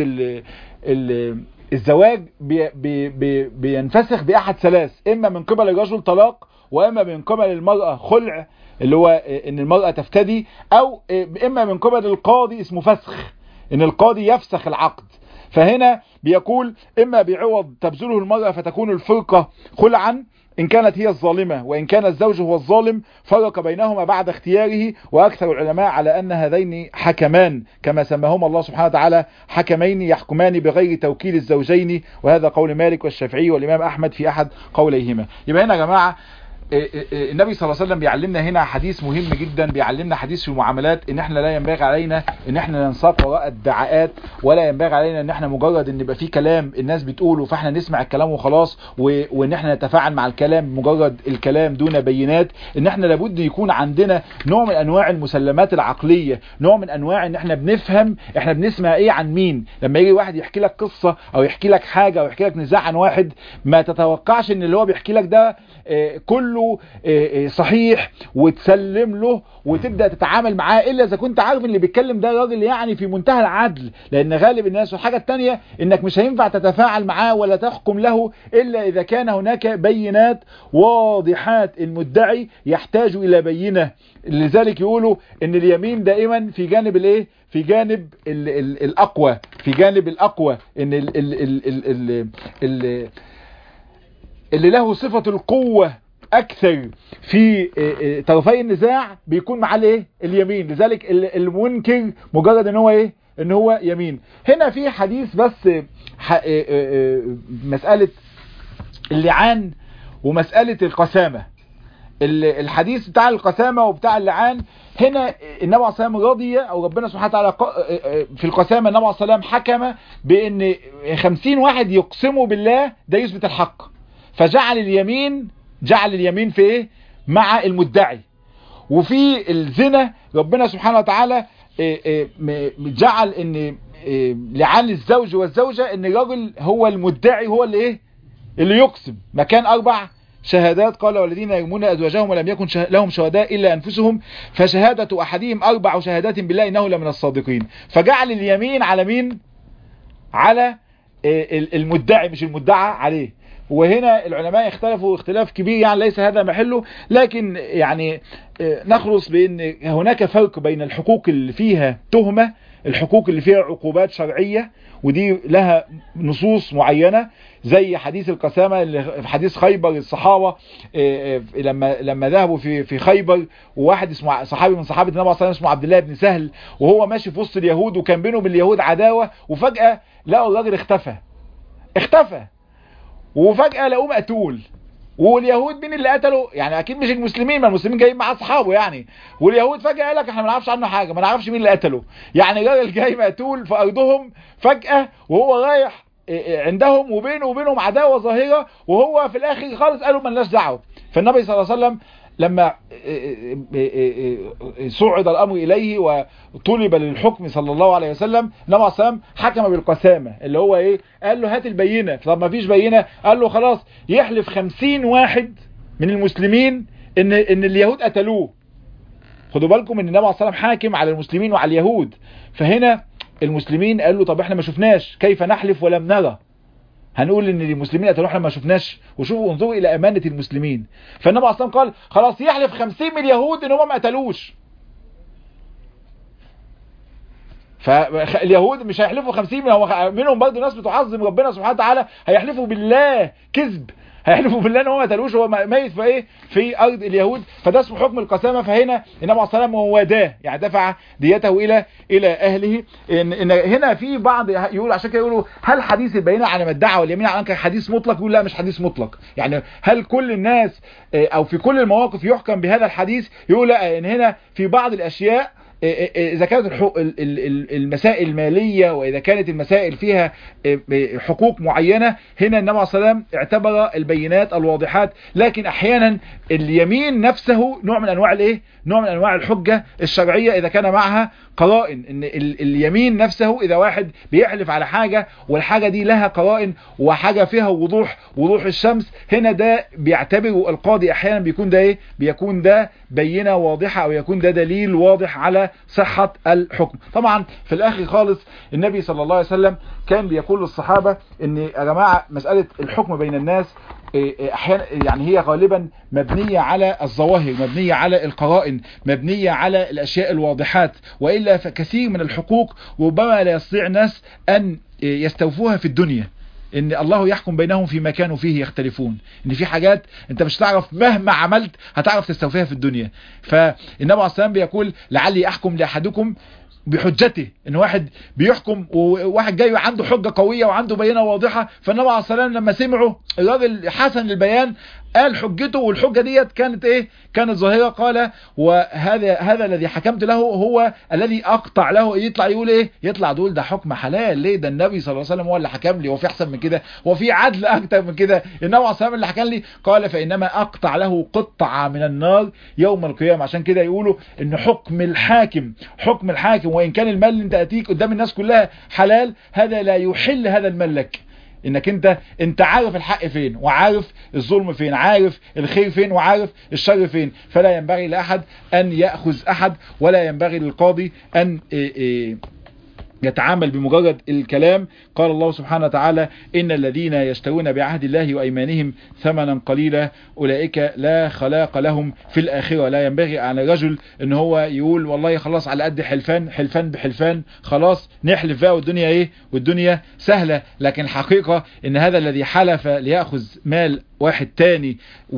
الزواج بي بي بينفسخ بأحد ثلاث إما من قبل الرجل طلاق وإما من قبل المرأة خلع اللي هو إن المرأة تفتدي أو إما من قبل القاضي اسمه فسخ إن القاضي يفسخ العقد فهنا بيقول إما بعوض تبذله المرأة فتكون الفرقة خلعا إن كانت هي الظالمة وإن كان الزوج هو الظالم فرق بينهما بعد اختياره وأكثر العلماء على أن هذين حكمان كما سماهما الله سبحانه وتعالى حكمين يحكمان بغير توكيل الزوجين وهذا قول مالك والشافعي والإمام أحمد في أحد قوليهما يبقى هنا يا جماعة النبي صلى الله عليه وسلم بيعلمنا هنا حديث مهم جدا بيعلمنا حديث في المعاملات ان احنا لا ينبغي علينا ان احنا ننساق وراء الدعاءات ولا ينبغي علينا ان احنا مجرد ان يبقى في كلام الناس بتقوله فاحنا نسمع الكلام وخلاص و... وان احنا نتفاعل مع الكلام مجرد الكلام دون بينات ان احنا لابد يكون عندنا نوع من انواع المسلمات العقلية نوع من انواع ان احنا بنفهم احنا بنسمع ايه عن مين لما يجي واحد يحكي لك قصة او يحكي لك حاجة او يحكي لك نزاع عن واحد ما تتوقعش ان اللي هو بيحكي لك ده كله صحيح وتسلم له وتبدأ تتعامل معاه إلا إذا كنت عارف اللي بيتكلم ده راجل يعني في منتهى العدل لأن غالب الناس والحاجة التانية إنك مش هينفع تتفاعل معاه ولا تحكم له إلا إذا كان هناك بينات واضحات المدعي يحتاج إلى بينة لذلك يقولوا إن اليمين دائما في جانب الإيه في جانب ال ال الأقوى في جانب الأقوى إن ال ال ال ال ال ال اللي له صفة القوة اكثر في طرفي النزاع بيكون معاه الايه اليمين لذلك المنكر مجرد ان هو ايه ان هو يمين هنا في حديث بس مسألة اللعان ومسألة القسامة الحديث بتاع القسامة وبتاع اللعان هنا النبي عليه الصلاة رضي او ربنا سبحانه وتعالى في القسامة النبي عليه الصلاة حكم بان خمسين واحد يقسموا بالله ده يثبت الحق فجعل اليمين جعل اليمين في ايه مع المدعي وفي الزنا ربنا سبحانه وتعالى جعل ان لعان الزوج والزوجة ان الرجل هو المدعي هو اللي ايه اللي يقسم مكان اربع شهادات قال والذين يرمون ازواجهم ولم يكن شه... لهم شهداء الا انفسهم فشهادة احدهم اربع شهادات بالله انه لمن الصادقين فجعل اليمين على مين على المدعي مش المدعى عليه وهنا العلماء اختلفوا اختلاف كبير يعني ليس هذا محله لكن يعني نخلص بان هناك فرق بين الحقوق اللي فيها تهمة الحقوق اللي فيها عقوبات شرعية ودي لها نصوص معينة زي حديث القسامة اللي في حديث خيبر الصحابة لما لما ذهبوا في في خيبر وواحد اسمه صحابي من صحابة النبي صلى الله عليه وسلم اسمه عبد الله بن سهل وهو ماشي في وسط اليهود وكان بينه وبين اليهود عداوة وفجأة لقوا الراجل اختفى اختفى وفجأة لقوه مقتول واليهود مين اللي قتلوا يعني اكيد مش المسلمين ما المسلمين جايين مع اصحابه يعني واليهود فجأة قال لك احنا ما نعرفش عنه حاجة ما نعرفش مين اللي قتله يعني الراجل جاي مقتول في ارضهم فجأة وهو رايح عندهم وبينه وبينهم عداوة ظاهرة وهو في الاخر خالص قالوا ملناش دعوه فالنبي صلى الله عليه وسلم لما صعد الامر اليه وطلب للحكم صلى الله عليه وسلم النبي عليه السلام حكم بالقسامة اللي هو ايه قال له هات البينة طب ما فيش بينة قال له خلاص يحلف خمسين واحد من المسلمين ان ان اليهود قتلوه خدوا بالكم ان النبي عليه السلام حاكم على المسلمين وعلى اليهود فهنا المسلمين قال له طب احنا ما شفناش كيف نحلف ولم نرى هنقول ان المسلمين قتلوا احنا ما شفناش وشوفوا انظروا الى امانة المسلمين فالنبي عليه قال خلاص يحلف خمسين من اليهود ان هم ما قتلوش فاليهود مش هيحلفوا خمسين منهم برضه ناس بتعظم ربنا سبحانه وتعالى هيحلفوا بالله كذب هيحلفوا بالله ان هو ما قتلوش هو ميت في ايه في ارض اليهود فده اسمه حكم القسامه فهنا النبي عليه الصلاه هو واداه يعني دفع ديته الى الى اهله ان, إن هنا في بعض يقول عشان كده يقولوا هل حديث البينه على ما ادعى واليمين على انكر حديث مطلق يقول لا مش حديث مطلق يعني هل كل الناس او في كل المواقف يحكم بهذا الحديث يقول لا ان هنا في بعض الاشياء إذا كانت المسائل المالية وإذا كانت المسائل فيها حقوق معينة هنا النبي عليه السلام اعتبر البينات الواضحات لكن أحيانا اليمين نفسه نوع من أنواع الإيه؟ نوع من أنواع الحجة الشرعية إذا كان معها قرائن ان اليمين نفسه اذا واحد بيحلف على حاجة والحاجة دي لها قرائن وحاجة فيها وضوح وضوح الشمس هنا ده بيعتبره القاضي احيانا بيكون ده ايه بيكون ده بينة واضحة او يكون ده دليل واضح على صحة الحكم طبعا في الاخر خالص النبي صلى الله عليه وسلم كان بيقول للصحابة ان يا جماعة مسألة الحكم بين الناس احيانا يعني هي غالبا مبنية على الظواهر مبنية على القرائن مبنية على الاشياء الواضحات وإلا فكثير من الحقوق ربما لا يستطيع الناس ان يستوفوها في الدنيا ان الله يحكم بينهم فيما كانوا فيه يختلفون ان في حاجات انت مش تعرف مهما عملت هتعرف تستوفيها في الدنيا فالنبي عليه الصلاه بيقول لعلي احكم لاحدكم بحجته ان واحد بيحكم وواحد جاي عنده حجة قوية وعنده بينة واضحة فالنبي عليه الصلاة والسلام لما سمعوا الراجل حسن البيان قال حجته والحجة ديت كانت ايه كانت ظاهرة قال وهذا هذا الذي حكمت له هو الذي اقطع له يطلع يقول ايه يطلع دول ده حكم حلال ليه ده النبي صلى الله عليه وسلم هو اللي حكم لي وفي احسن من كده وفي عدل اكتر من كده النبي عليه الصلاة والسلام اللي حكم لي قال فانما اقطع له قطعة من النار يوم القيامة عشان كده يقولوا ان حكم الحاكم حكم الحاكم وان كان المال اللي انت اتيك قدام الناس كلها حلال هذا لا يحل هذا المال لك انك انت انت عارف الحق فين وعارف الظلم فين عارف الخير فين وعارف الشر فين فلا ينبغي لاحد ان ياخذ احد ولا ينبغي للقاضي ان إيه إيه يتعامل بمجرد الكلام قال الله سبحانه وتعالى إن الذين يشترون بعهد الله وأيمانهم ثمنا قليلا أولئك لا خلاق لهم في الآخرة لا ينبغي على الرجل ان هو يقول والله خلاص على قد حلفان حلفان بحلفان خلاص نحلف بقى والدنيا ايه والدنيا سهلة لكن الحقيقة ان هذا الذي حلف ليأخذ مال واحد تاني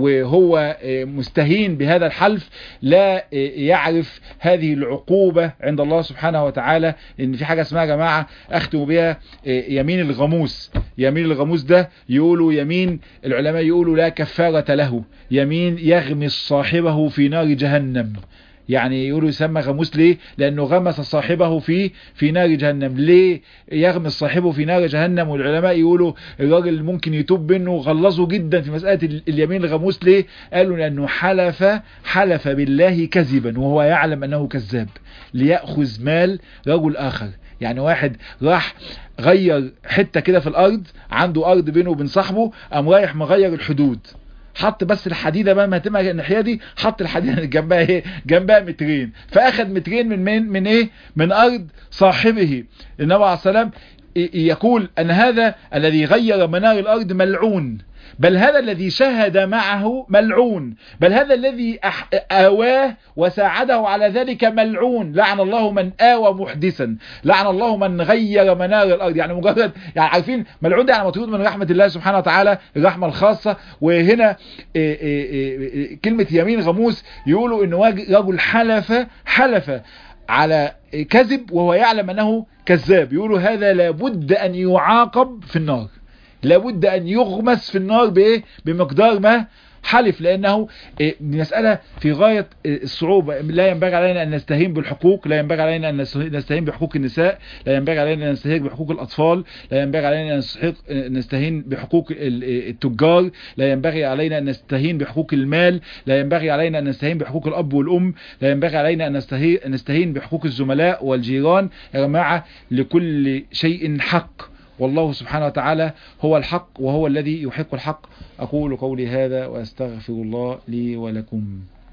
وهو مستهين بهذا الحلف لا يعرف هذه العقوبة عند الله سبحانه وتعالى ان في حاجة اسمها يا جماعة اختم بها يمين الغموس يمين الغموس ده يقولوا يمين العلماء يقولوا لا كفارة له يمين يغمس صاحبه في نار جهنم يعني يقولوا يسمى غموس ليه لانه غمس صاحبه في في نار جهنم ليه يغمس صاحبه في نار جهنم والعلماء يقولوا الراجل ممكن يتوب منه غلظوا جدا في مسألة اليمين الغموس ليه قالوا لانه حلف حلف بالله كذبا وهو يعلم انه كذاب ليأخذ مال رجل اخر يعني واحد راح غير حتة كده في الارض عنده ارض بينه وبين صاحبه قام رايح مغير الحدود حط بس الحديده بقى ما هتبقى الناحيه دي حط الحديده جنبها ايه جنبها مترين فاخد مترين من من من ايه من ارض صاحبه النبي عليه السلام يقول ان هذا الذي غير منار الارض ملعون بل هذا الذي شهد معه ملعون بل هذا الذي آواه وساعده على ذلك ملعون لعن الله من آوى محدثا لعن الله من غير منار الأرض يعني مجرد يعني عارفين ملعون ده يعني مطرود من رحمة الله سبحانه وتعالى الرحمة الخاصة وهنا إيه إيه إيه كلمة يمين غموس يقولوا ان رجل حلف حلف على كذب وهو يعلم انه كذاب يقولوا هذا لابد ان يعاقب في النار لابد ان يغمس في النار بايه بمقدار ما حلف لانه مسألة في غاية الصعوبة لا ينبغي علينا ان نستهين بالحقوق لا ينبغي علينا ان نستهين بحقوق النساء لا ينبغي علينا ان نستهين بحقوق الاطفال لا ينبغي علينا ان نستهين بحقوق التجار لا ينبغي علينا ان نستهين بحقوق المال لا ينبغي علينا ان نستهين بحقوق الاب والام لا ينبغي علينا ان نستهين بحقوق الزملاء والجيران يا جماعة لكل شيء حق والله سبحانه وتعالى هو الحق وهو الذي يحق الحق أقول قولي هذا وأستغفر الله لي ولكم